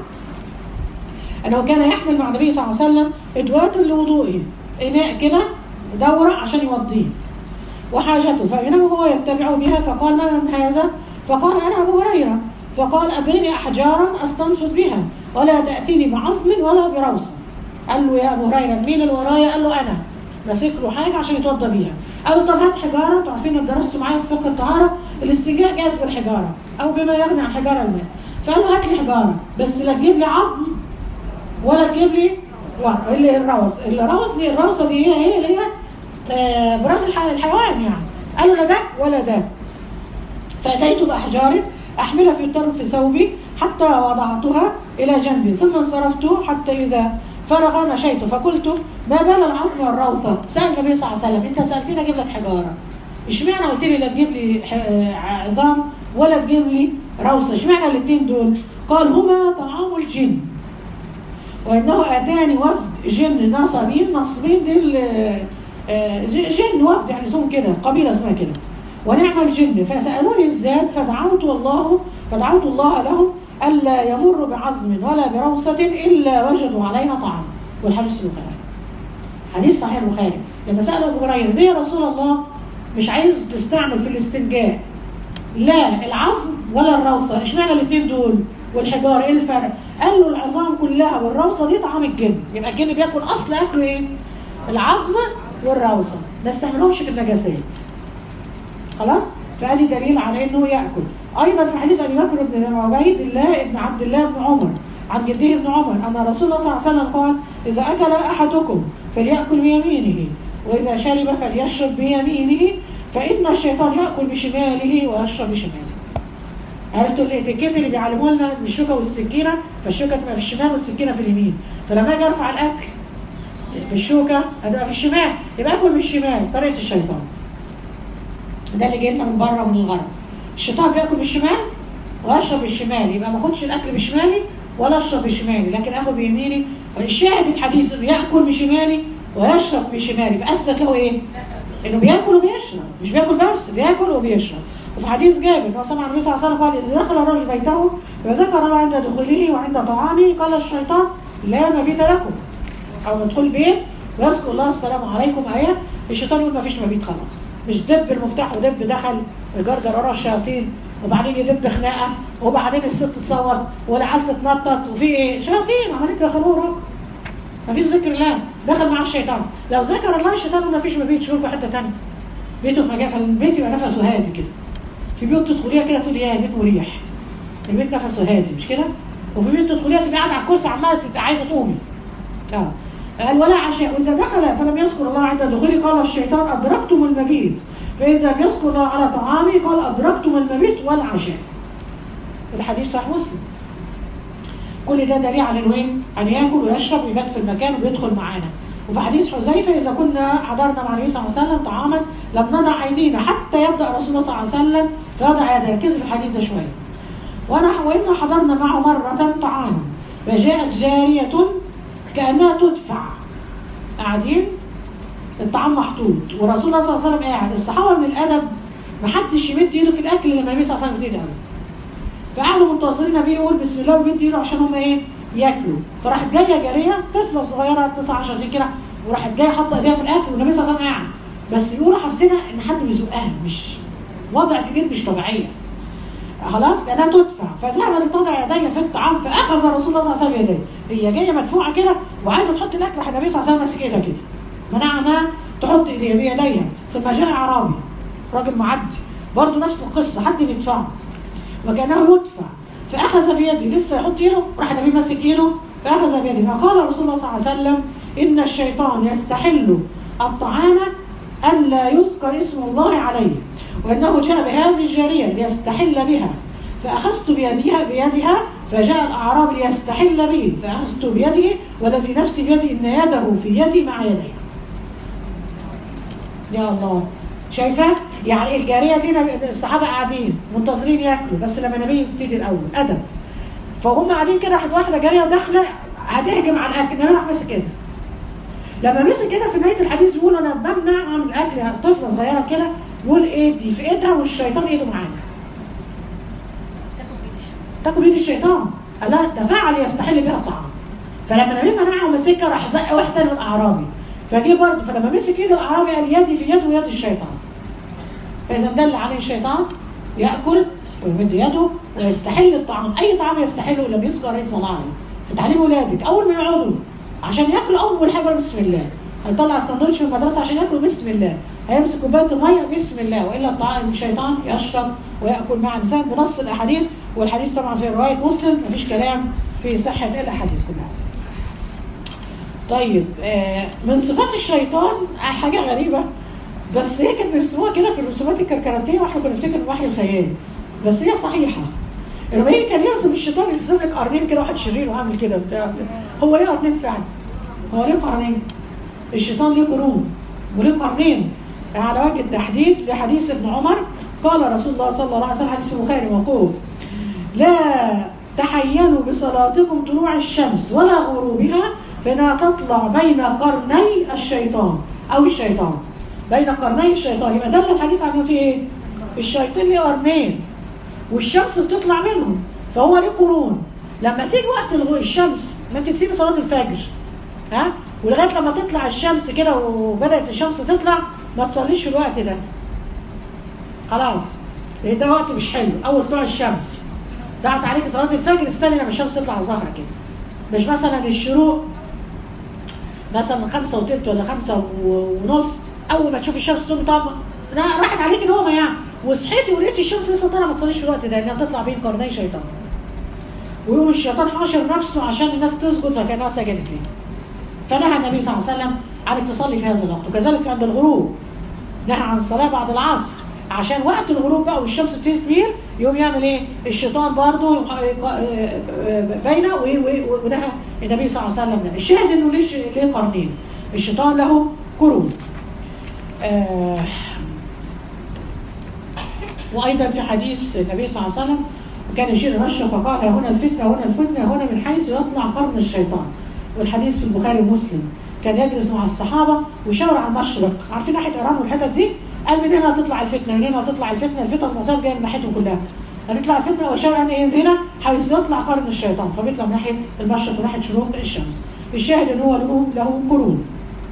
انه كان يحمل مع النبي صلى الله عليه وسلم ادوات لوضوئه اناء كده دوره عشان يوضيه وحاجته فبينما هو يتبع بها فقال من هذا فقال انا ابو هريره فقال ابني احجارا استنصت بها ولا تاتيني بعظم ولا بروث قال له يا ابو هريره مين اللي ورايا قال له انا ماسك له حاجه عشان يتوضى بيها قال له طب هات حجاره انتوا عارفين ان درستوا معايا في فقه الطهاره الاستنجاء جاز بالحجاره او بما يغني عن حجاره الماء فقال له هات لي حجاره بس لا تجيب لي عظم ولا تجيب لي اللي الروث الروث دي الروثه دي هي هي اللي هي آه براس الحيوان يعني قال له لا ده ولا ده فأتيت بأحجار أحملها في طرف ثوبي حتى وضعتها إلى جنبي ثم انصرفت حتى إذا فرغ مشيت فقلت ما بال العظم والروثة سأل النبي صلى الله عليه وسلم أنت سألتني أجيب لك حجارة اشمعنى قلت لي لا تجيب لي عظام ولا تجيب لي روثة اشمعنى الاثنين دول قال هما طعام الجن وانه اتاني وفد جن نصبين نصبين دي ال- آه، جن وفد يعني اسمهم كده قبيله اسمها كده ونعم الجن فسالوني الزاد فدعوت الله فدعوت الله لهم الا يمر بعظم ولا بروثه الا وجدوا عليها طعام والحديث البخاري حديث صحيح البخاري لما سال ابو هريره ليه يا رسول الله مش عايز تستعمل في الاستنجاء لا العظم ولا الروثه اشمعنى الاثنين دول والحجار ايه الفرق قال له العظام كلها والروثه دي طعام الجن يبقى الجن بياكل اصل اكله ايه العظم والروثه ما استعملهمش في النجاسات خلاص فادي دليل على انه ياكل ايضا في حديث ابي بكر بن عبيد الله بن عبد الله بن عمر عن جده ابن عمر ان رسول الله صلى الله عليه وسلم قال اذا اكل احدكم فليأكل بيمينه وإذا شرب فليشرب بيمينه فإن الشيطان يأكل بشماله ويشرب بشماله عرفتوا الاتيكيت اللي بيعلموه لنا بالشوكة والسكينة فالشوكة تبقى في الشمال والسكينة في اليمين فلما اجي ارفع الاكل بالشوكة هتبقى في الشمال يبقى اكل بالشمال طريقة الشيطان ده اللي جاي لنا من بره من الغرب الشيطان بياكل بالشمال واشرب بالشمال يبقى ما اخدش الاكل بشمالي ولا اشرب بشمالي لكن اخد بيميني الشاهد الحديث انه ياكل بشمالي ويشرب بشمالي يبقى اثبت له ايه؟ انه بياكل وبيشرب مش بياكل بس بياكل وبيشرب وفي حديث جابر هو سمع النبي صلى الله عليه وسلم قال اذا دخل الرجل بيته وذكر الله عند دخوله وعند طعامه قال الشيطان لا مبيت لكم او ندخل البيت ويذكر الله السلام عليكم ايه الشيطان يقول ما فيش مبيت خلاص مش دب المفتاح ودب دخل جرجر ورا الشياطين وبعدين يدب خناقه وبعدين الست تصوت والعيال تتنطط وفي ايه شياطين عمالين يدخلوه وراكم مفيش ذكر الله دخل مع الشيطان لو ذكر الله الشيطان ما فيش مبيت شوف حته ثانيه بيته في مجال البيت يبقى نفسه هادي كده في بيوت تدخليها كده تقول يا بيت مريح البيت نفسه هادي مش كده وفي بيوت تدخليها تبقى قاعده على الكرسي عماله تبقى عايزه تقومي اه قال ولا عشاء واذا دخل فلم يذكر الله عند دخوله قال الشيطان ادركتم المبيت فاذا لم يذكر الله على طعامه قال ادركتم المبيت والعشاء الحديث صحيح مسلم كل ده دليل على انه ايه؟ ان ياكل ويشرب ويبات في المكان ويدخل معانا وفي حديث حذيفه اذا كنا حضرنا مع النبي صلى الله عليه وسلم طعاما لم نضع ايدينا حتى يبدا رسول الله صلى الله عليه وسلم فيضع يديه ركز في الحديث ده شويه وانا وإنا حضرنا معه مره طعاما فجاءت جاريه كانها تدفع قاعدين الطعام محطوط ورسول الله صلى الله عليه وسلم قاعد الصحابه من الادب ما حدش يمد ايده في الاكل لما النبي صلى الله عليه وسلم يمد ايده فقعدوا منتظرين النبي يقول بسم الله ويمد ايده عشان هم ايه ياكلوا فراحت جايه جاريه طفله صغيره 19 سنه كده وراحت جايه حاطه ايديها في الاكل والنبي صلى الله عليه وسلم قاعد بس يقولوا حسينا ان حد بيزقها مش وضع ايدين مش طبيعيه خلاص كانها تدفع فذهب لتضع يديه في الطعام فاخذ رسول الله صلى الله عليه وسلم يديه هي جايه مدفوعه كده وعايزه تحط الاكل راح النبي صلى الله عليه وسلم ماسك ايدها كده منعها تحط ايديها بيديها ثم جاء اعرابي راجل معدي برضه نفس القصه حد بيدفعه وكانه يدفع فاخذ بيده لسه يحط ايده راح النبي ماسك ايده فاخذ بيده فقال رسول الله صلى الله عليه وسلم ان الشيطان يستحل الطعام الا يذكر اسم الله عليه وانه جاء بهذه الجاريه ليستحل بها فاخذت بيدها بيدها فجاء الاعرابي ليستحل به فاخذت بيده والذي نفسي بيدي ان يده في يدي مع يديه يا الله شايفه يعني الجاريه دي الصحابه قاعدين منتظرين ياكلوا بس لما النبي يبتدي الاول ادب فهم قاعدين كده راحت واحده جاريه داخله هتهجم على الاكل النبي راح ماسك كده لما مسك كده في نهايه الحديث بيقول انا بمنع عن الاكل طفله صغيره كده بيقول ايدي في ايدها والشيطان ايده معانا تاكل بيد الشيطان قال لا تفاعل يستحل بها الطعام فلما النبي منعها ومسكها راح زق واحد تاني الاعرابي فجه برضه فلما مسك ايده الاعرابي قال يدي في يده ويد الشيطان فاذا دل عليه الشيطان ياكل ويمد يده ويستحل الطعام اي طعام يستحله لم يذكر اسم الله عليه فتعليم ولادك اول ما يقعدوا عشان ياكلوا اول حاجه بسم الله هيطلع الساندوتش من المدرسه عشان ياكلوا بسم الله هيمسك كوبايه الميه بسم الله والا الطعام الشيطان يشرب وياكل مع الانسان بنص الاحاديث والحديث طبعا في روايه مسلم مفيش كلام في صحه الاحاديث كلها. طيب آه من صفات الشيطان حاجه غريبه بس هي كانت بيرسموها كده في الرسومات الكركراتيه واحنا كنا نفتكر وحي الخيال بس هي صحيحه لما يجي كان يرسم الشيطان يرسم لك قرنين كده واحد شرير وعامل كده بتاع هو ليه قرنين فعلا هو ليه قرنين الشيطان ليه قرون وليه قرنين على وجه التحديد لحديث ابن عمر قال رسول الله صلى الله عليه وسلم حديث البخاري موقوف لا تحينوا بصلاتكم طلوع الشمس ولا غروبها فإنها تطلع بين قرني الشيطان أو الشيطان بين قرني الشيطان يبقى ده الحديث عنه في ايه؟ الشيطان ليه قرنين والشمس بتطلع منهم فهو ليه قرون لما تيجي وقت الغ- الشمس ما انت تسيبي صلاة الفجر ها ولغايه لما تطلع الشمس كده وبدات الشمس تطلع ما تصليش في الوقت ده خلاص لان ده وقت مش حلو اول طلوع الشمس دعت عليك صلاه الفجر استني لما الشمس تطلع على ظهرك كده مش مثلا الشروق مثلا خمسة وتلت ولا خمسة و- ونص أول ما تشوف الشمس تقوم طب لا راحت عليك نومة يعني وصحيتي ولقيتي الشمس لسه طالعة ما تصليش في الوقت ده لأنها تطلع بين قرني شيطان ويقوم الشيطان حاشر نفسه عشان الناس تسجد فكانها سجدت ليه فنهى النبي صلى الله عليه وسلم عن التصلي في هذا الوقت وكذلك عند الغروب نهى عن الصلاة بعد العصر عشان وقت الغروب بقى والشمس بتبتدي تميل يقوم يعمل ايه الشيطان برضه يقوم بينه و- و- ونهى النبي صلى الله عليه وسلم ده. الشاهد انه ليش ليه قرنين الشيطان له قرون آه وايضا في حديث النبي صلى الله عليه وسلم كان يشير المشرق فقال هنا الفتنه هنا الفتنه هنا من حيث يطلع قرن الشيطان والحديث في البخاري ومسلم كان يجلس مع الصحابه ويشاور على المشرق عارفين ناحيه ايران والحتت دي قال من هنا هتطلع الفتنه من هنا هتطلع الفتنه الفتنه المصائب جايه من ناحيتهم كلها هتطلع الفتنه وشاور ان ايه من هنا حيث يطلع قرن الشيطان فبيطلع من ناحيه المشرق وناحيه شروق الشمس الشاهد ان هو له له قرون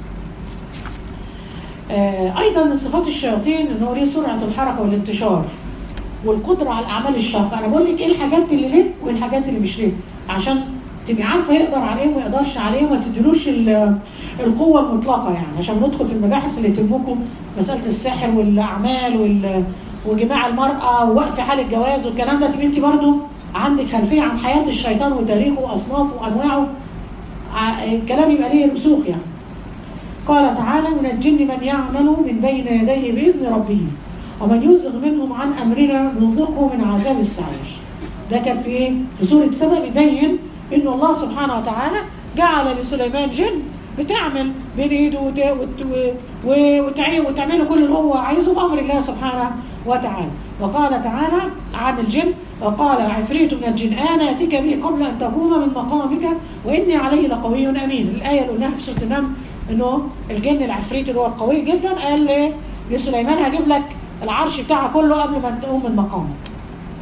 آه، ايضا من صفات الشياطين ان هو ليه سرعه الحركه والانتشار والقدره على الاعمال الشاقه انا بقول لك ايه الحاجات اللي ليه والحاجات اللي مش ليه عشان تبقي عارفه يقدر عليه وما يقدرش عليه وما تديلوش ال- القوه المطلقه يعني عشان ندخل في المباحث اللي تهمكم مساله السحر والاعمال وال وجماع المرأة ووقف حال الجواز والكلام ده تبقي انت برضه عندك خلفية عن حياة الشيطان وتاريخه وأصنافه وأنواعه ع- الكلام يبقى ليه رسوخ يعني قال تعالى من الجن من يعمل من بين يديه بإذن ربه ومن يزغ منهم عن أمرنا نذقه من عذاب السعير ده كان في ايه؟ في سورة سبأ بيبين إن الله سبحانه وتعالى جعل لسليمان جن بتعمل بين ايده وت... وت... و... وتعمل وتعمله كل اللي هو عايزه بأمر الله سبحانه وتعالى وقال تعالى عن الجن وقال عفريت من الجن آنا يأتيك به قبل أن تقوم من مقامك وإني عليه لقوي أمين الآية اللي قلناها في سورة النمل إنه الجن العفريت اللي هو القوي جدا قال ل- لسليمان هجيب لك العرش بتاعها كله قبل ما تقوم من مقامك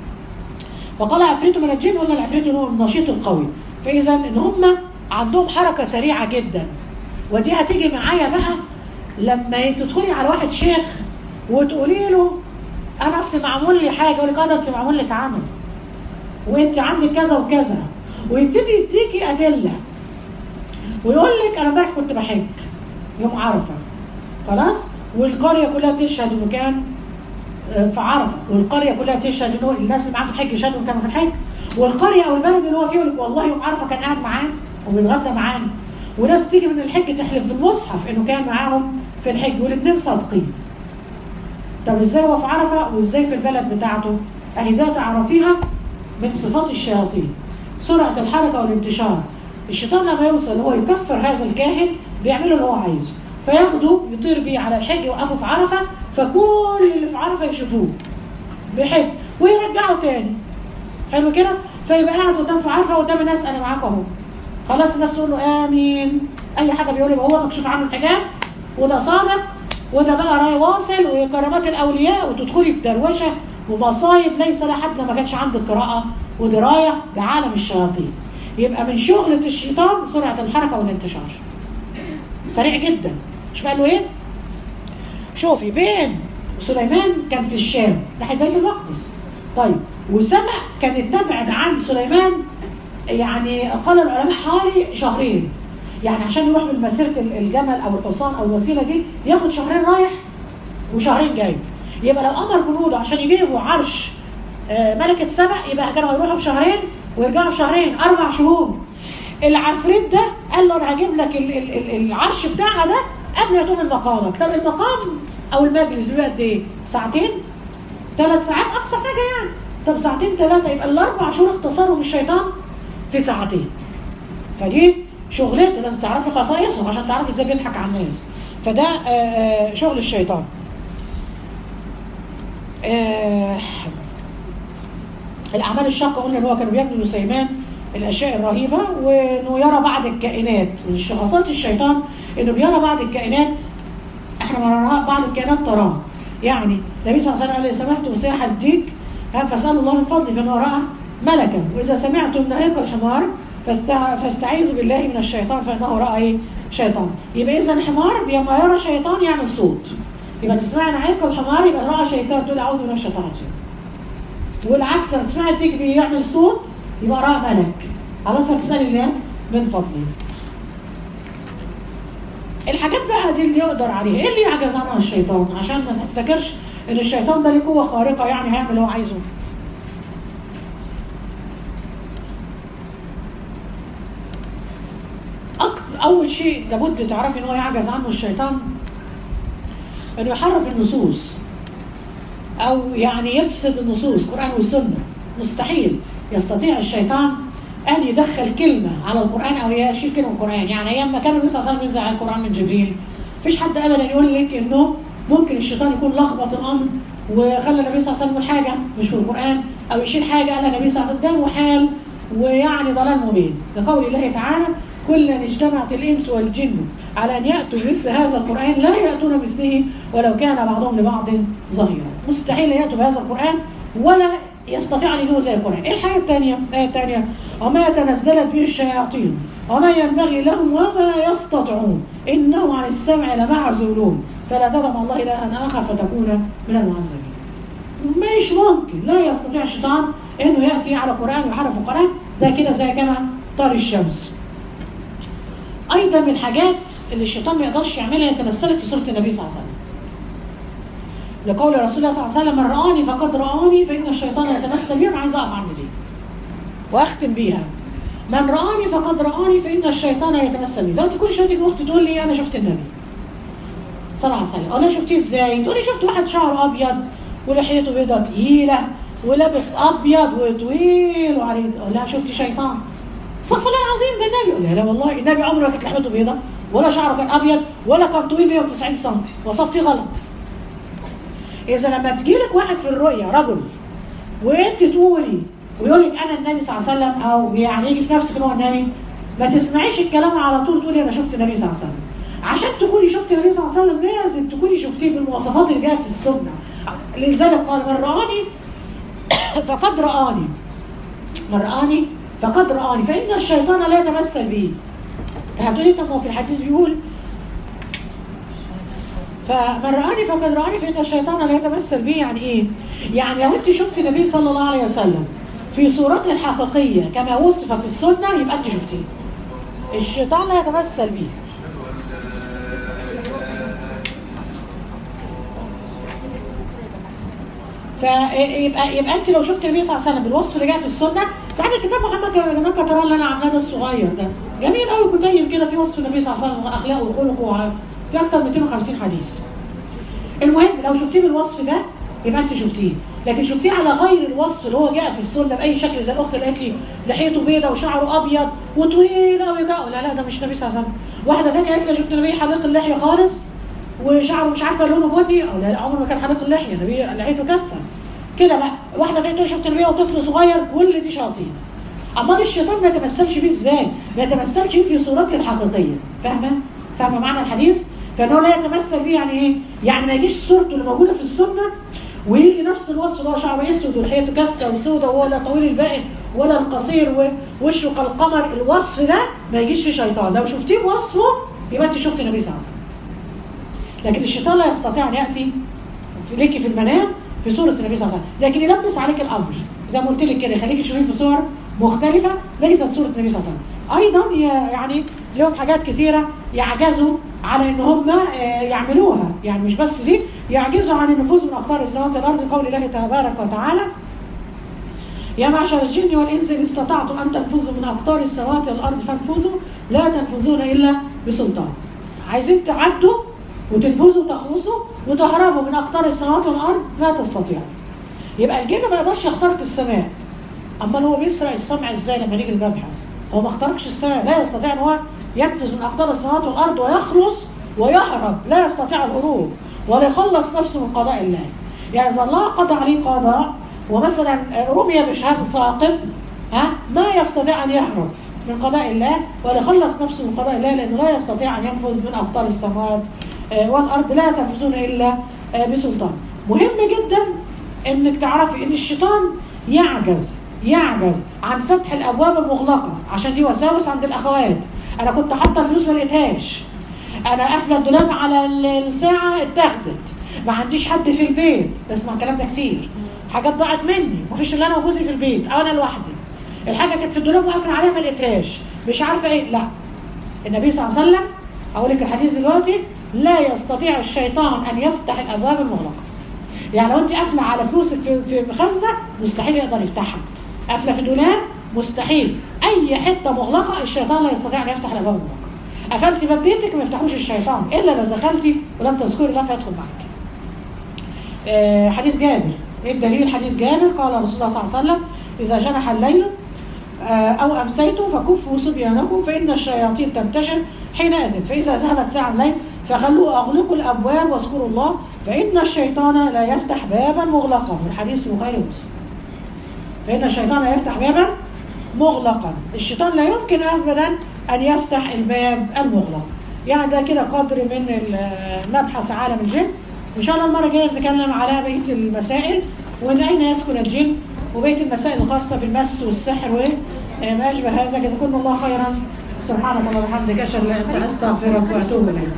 وقال عفريت من الجن ولا العفريت هو النشيط القوي فإذا إن هم عندهم حركة سريعة جدا ودي هتيجي معايا بقى لما تدخلي على واحد شيخ وتقولي له انا اصل معمول لي حاجه يقول لك اه ده انت معمول لك عمل وانت عندك كذا وكذا ويبتدي يديكي ادله ويقول لك انا امبارح كنت بحج يوم عرفه خلاص والقريه كلها تشهد انه كان آه، في عرفه والقريه كلها تشهد انه الناس اللي معاه في الحج شهدوا انه كانوا في الحج والقريه او البلد اللي هو فيه يقول لك والله يوم عرفه كان قاعد معانا وبيتغدى معانا وناس تيجي من الحج تحلف في المصحف انه كان معاهم في الحج والاثنين صادقين طب ازاي هو في عرفه وازاي في البلد بتاعته اهي ده تعرفيها من صفات الشياطين سرعه الحركه والانتشار الشيطان لما يوصل هو يكفر هذا الكاهن بيعمل اللي هو عايزه فياخده يطير بيه على الحج يوقفه في عرفه فكل اللي في عرفه يشوفوه بيحج ويرجعه تاني حلو كده فيبقى قاعد قدام في عرفه قدام الناس انا معاك اهو خلاص الناس تقول له امين اي حاجه بيقول يبقى هو مكشوف عنه الحجاب وده صادق وده بقى راي واصل وكرامات الاولياء وتدخلي في دروشه ومصايب ليس لها حد ما كانش عندك قراءه ودرايه بعالم الشياطين يبقى من شغلة الشيطان سرعة الحركة والانتشار سريع جدا مش قال له ايه شوفي بين سليمان كان في الشام ناحية بيت المقدس طيب وسبأ كانت تبعد عن سليمان يعني قال العلماء حوالي شهرين يعني عشان يروح من مسيرة الجمل او الحصان او الوسيلة دي ياخد شهرين رايح وشهرين جاي يبقى لو امر جنوده عشان يجيبوا عرش آه، ملكة سبأ يبقى كانوا هيروحوا في شهرين ويرجعوا في شهرين اربع شهور العفريت ده قال له انا هجيب لك ال ال ال العرش بتاعها ده قبل ما تقوم من مقامك طب المقام او المجلس بيبقى قد ايه؟ ساعتين؟ ثلاث ساعات اقصى حاجه يعني طب ساعتين ثلاثه يبقى الاربع شهور اختصرهم الشيطان في ساعتين فدي شغلته لازم تعرفي خصائصه عشان تعرفي ازاي بيضحك على الناس فده آه، آه، شغل الشيطان آه، الأعمال الشاقة قلنا إن هو كانوا بيبنوا لسليمان الأشياء الرهيبة وإنه يرى بعض الكائنات من شخصات الشيطان إنه بيرى بعض الكائنات إحنا نراها بعض الكائنات تراه يعني النبي صلى الله عليه وسلم قال سمعت مساحة الديك فاسألوا الله من فضله فإنه رأى ملكا وإذا سمعتم نهيق الحمار فاستع... فاستعيذوا بالله من الشيطان فإنه رأى إيه؟ شيطان يبقى إذا الحمار لما يرى شيطان يعمل صوت يبقى تسمعي نهيق الحمار يبقى رأى شيطان تقول أعوذ من الشيطان الرجيم والعكس لما تسمعي الديك بيعمل صوت يبقى رأى ملك خلاص هتسألي الله من فضله الحاجات بقى دي اللي يقدر عليها ايه اللي يعجز عنها الشيطان عشان ما نفتكرش ان الشيطان ده ليه قوه خارقه يعني هيعمل اللي هو عايزه أك- اول شيء لابد تعرفي ان هو يعجز عنه الشيطان انه يحرف النصوص او يعني يفسد النصوص القران والسنه مستحيل يستطيع الشيطان ان يدخل كلمه على القران او يشيل كلمه من القران يعني ايام ما كان النبي صلى الله عليه وسلم ينزل على القران من جبريل مفيش حد ابدا يقول لك انه ممكن الشيطان يكون لخبط الامر وخلى النبي صلى الله عليه وسلم يقول حاجه مش في القران او يشيل حاجه قال النبي صلى الله عليه وسلم ده محال ويعني ضلال مبين لقول الله تعالى كلا اجتمعت الانس والجن على ان ياتوا بمثل هذا القران لا ياتون مثله ولو كان بعضهم لبعض ظهيرا مستحيل ياتوا بهذا القران ولا يستطيع ان يجوا زي القران ايه الحاجه الثانيه الايه الثانيه وما تنزلت به الشياطين وما ينبغي لهم وما يستطيعون انهم عن السمع لمعزولون فلا تدع مع الله الها اخر فتكون من المعذبين مش ممكن لا يستطيع الشيطان انه ياتي على القران ويحرف القران ده كده زي كما طار الشمس ايضا من الحاجات اللي الشيطان ما يقدرش يعملها تمثلت في سوره النبي صلى الله عليه وسلم لقول رسول الله صلى الله عليه وسلم من رآني فقد رآني فإن الشيطان يتمثل بي أنا عايز أقف عند دي وأختم بيها من رآني فقد رآني فإن الشيطان يتمثل بي دلوقتي كل شوية تيجي أختي تقول لي أنا شفت النبي صلى الله عليه وسلم أنا شفتيه إزاي؟ تقول لي شفت واحد شعره أبيض ولحيته بيضة تقيلة ولابس أبيض وطويل وعريض أقول لها شفت شيطان استغفر الله العظيم ده النبي أقول لها لا والله النبي عمره ما كانت لحيته بيضة ولا شعره كان أبيض ولا كان طويل 190 سم وصفتيه غلط إذا لما تجيلك واحد في الرؤية رجل وأنت تقولي ويقول لك أنا النبي صلى الله عليه وسلم أو يعني يجي في نفسك إن هو النبي ما تسمعيش الكلام على طول تقولي أنا شفت النبي صلى الله عليه وسلم عشان تكوني شفت النبي صلى الله عليه وسلم لازم تكوني شفتيه بالمواصفات اللي جايه في السنة لذلك قال من رآني فقد رآني من رآني فقد رآني فإن الشيطان لا يتمثل بي هتقولي طب ما هو في الحديث بيقول فمن رآني فقد رآني فإن الشيطان لا يتمثل بي يعني إيه؟ يعني لو أنت شفت النبي صلى الله عليه وسلم في صورته الحقيقية كما وصف في السنة يبقى أنت شفتيه الشيطان لا يتمثل بيه فيبقى يبقى انت لو شفت النبي صلى الله عليه وسلم بالوصف اللي جاي في السنه تعالى كتاب محمد هناك ترى اللي انا عاملاه ده الصغير ده جميل قوي كتيب كده في وصف النبي صلى الله عليه وسلم واخلاقه وخلقه وعارف في اكتر من 250 حديث المهم لو شفتيه بالوصف ده يبقى انت شفتيه لكن شفتيه على غير الوصف اللي هو جاء في السنه باي شكل زي الاخت اللي قالت لي لحيته بيضه وشعره ابيض وطويل قوي كده لا لا ده مش النبي صلى الله عليه وسلم واحده ثانيه قالت لي شفت النبي حليق اللحيه خالص وشعره مش عارفه لونه بني او لا عمره ما كان حليق اللحيه النبي لحيته كثه كده لا واحده ثانيه تقول شفت النبي وطفل صغير كل دي شياطين امال الشيطان ما يتمثلش بيه ازاي ما يتمثلش بيه في صورته الحقيقيه فاهمه فاهمه معنى الحديث فانه لا يتمثل بيه يعني ايه يعني ما يجيش صورته اللي موجوده في السنه ويجي نفس الوصف اللي هو شعره اسود ولحيته كاسه وسودة ولا طويل الباقي ولا القصير ووشه كالقمر الوصف ده ما يجيش في شيطان لو شفتيه بوصفه يبقى انت شفت النبي صلى الله عليه وسلم لكن الشيطان لا يستطيع ان ياتي لك في المنام في صورة النبي صلى الله عليه وسلم لكن يلبس عليك الأمر زي ما قلت لك كده يخليك تشوفيه في صور مختلفة ليست صورة النبي صلى الله عليه وسلم أيضا يعني لهم حاجات كثيرة يعجزوا على ان هم يعملوها يعني مش بس دي يعجزوا عن النفوذ من أقطار السماوات والأرض قول الله تبارك وتعالى يا معشر الجن والإنس إن استطعتم أن تنفذوا من أقطار السماوات والأرض فانفذوا لا تنفذون إلا بسلطان عايزين تعدوا وتنفذوا وتخلصوا وتهربوا من أقطار السماوات والأرض لا تستطيعوا يبقى الجن ما يقدرش يخترق السماء أما هو بيسرق السمع إزاي لما نيجي نبحث هو ما اخترقش السماء لا يستطيع أن هو ينفذ من أقطار السماوات والأرض ويخلص ويهرب لا يستطيع الهروب ولا يخلص نفسه من قضاء الله يعني إذا الله قضى عليه قضاء ومثلا رمي بشهاب ثاقب ها ما يستطيع ان يهرب من قضاء الله ولا يخلص نفسه من قضاء الله لانه لا يستطيع ان ينفذ من اقطار السماوات آه، والارض لا تنفذون الا آه، بسلطان مهم جدا انك تعرفي ان الشيطان يعجز يعجز عن فتح الابواب المغلقه عشان دي وساوس عند الاخوات انا كنت حاطه الفلوس ما لقيتهاش انا قافله الدولاب على الساعه اتاخدت ما عنديش حد في البيت بسمع الكلام ده كتير حاجات ضاعت مني مفيش الا انا وجوزي في البيت او انا لوحدي الحاجه كانت في الدولاب وقافله عليها ما لقيتهاش مش عارفه ايه لا النبي صلى الله عليه وسلم اقول لك الحديث دلوقتي لا يستطيع الشيطان ان يفتح الابواب المغلقه يعني لو انت قافله على فلوسك في في خزنه مستحيل يقدر يفتحها قافله في دولاب مستحيل اي حته مغلقه الشيطان لا يستطيع ان يفتح الابواب المغلقه قفلتي باب بيتك ما يفتحوش الشيطان الا لو دخلتي ولم تذكري الله فيدخل معك آه، حديث جابر ايه الدليل حديث جابر قال رسول الله صلى الله عليه وسلم اذا جنح الليل آه، او امسيتم فكفوا صبيانكم فان الشياطين تنتشر حينئذ فاذا ذهبت ساعه الليل فخلوا اغلقوا الابواب واذكروا الله فان الشيطان لا يفتح بابا مغلقا من حديث البخاري ومسلم فان الشيطان لا يفتح بابا مغلقا الشيطان لا يمكن ابدا ان يفتح الباب المغلق يعني ده كده قدر من ال- مبحث عالم الجن ان شاء الله المره الجايه نتكلم على بقيه المسائل وان اين يسكن الجن وبقيه المسائل الخاصه بالمس والسحر وما اشبه هذا جزاكم الله خيرا سبحانك اللهم وبحمدك اشهد ان لا اله الا انت استغفرك واتوب اليك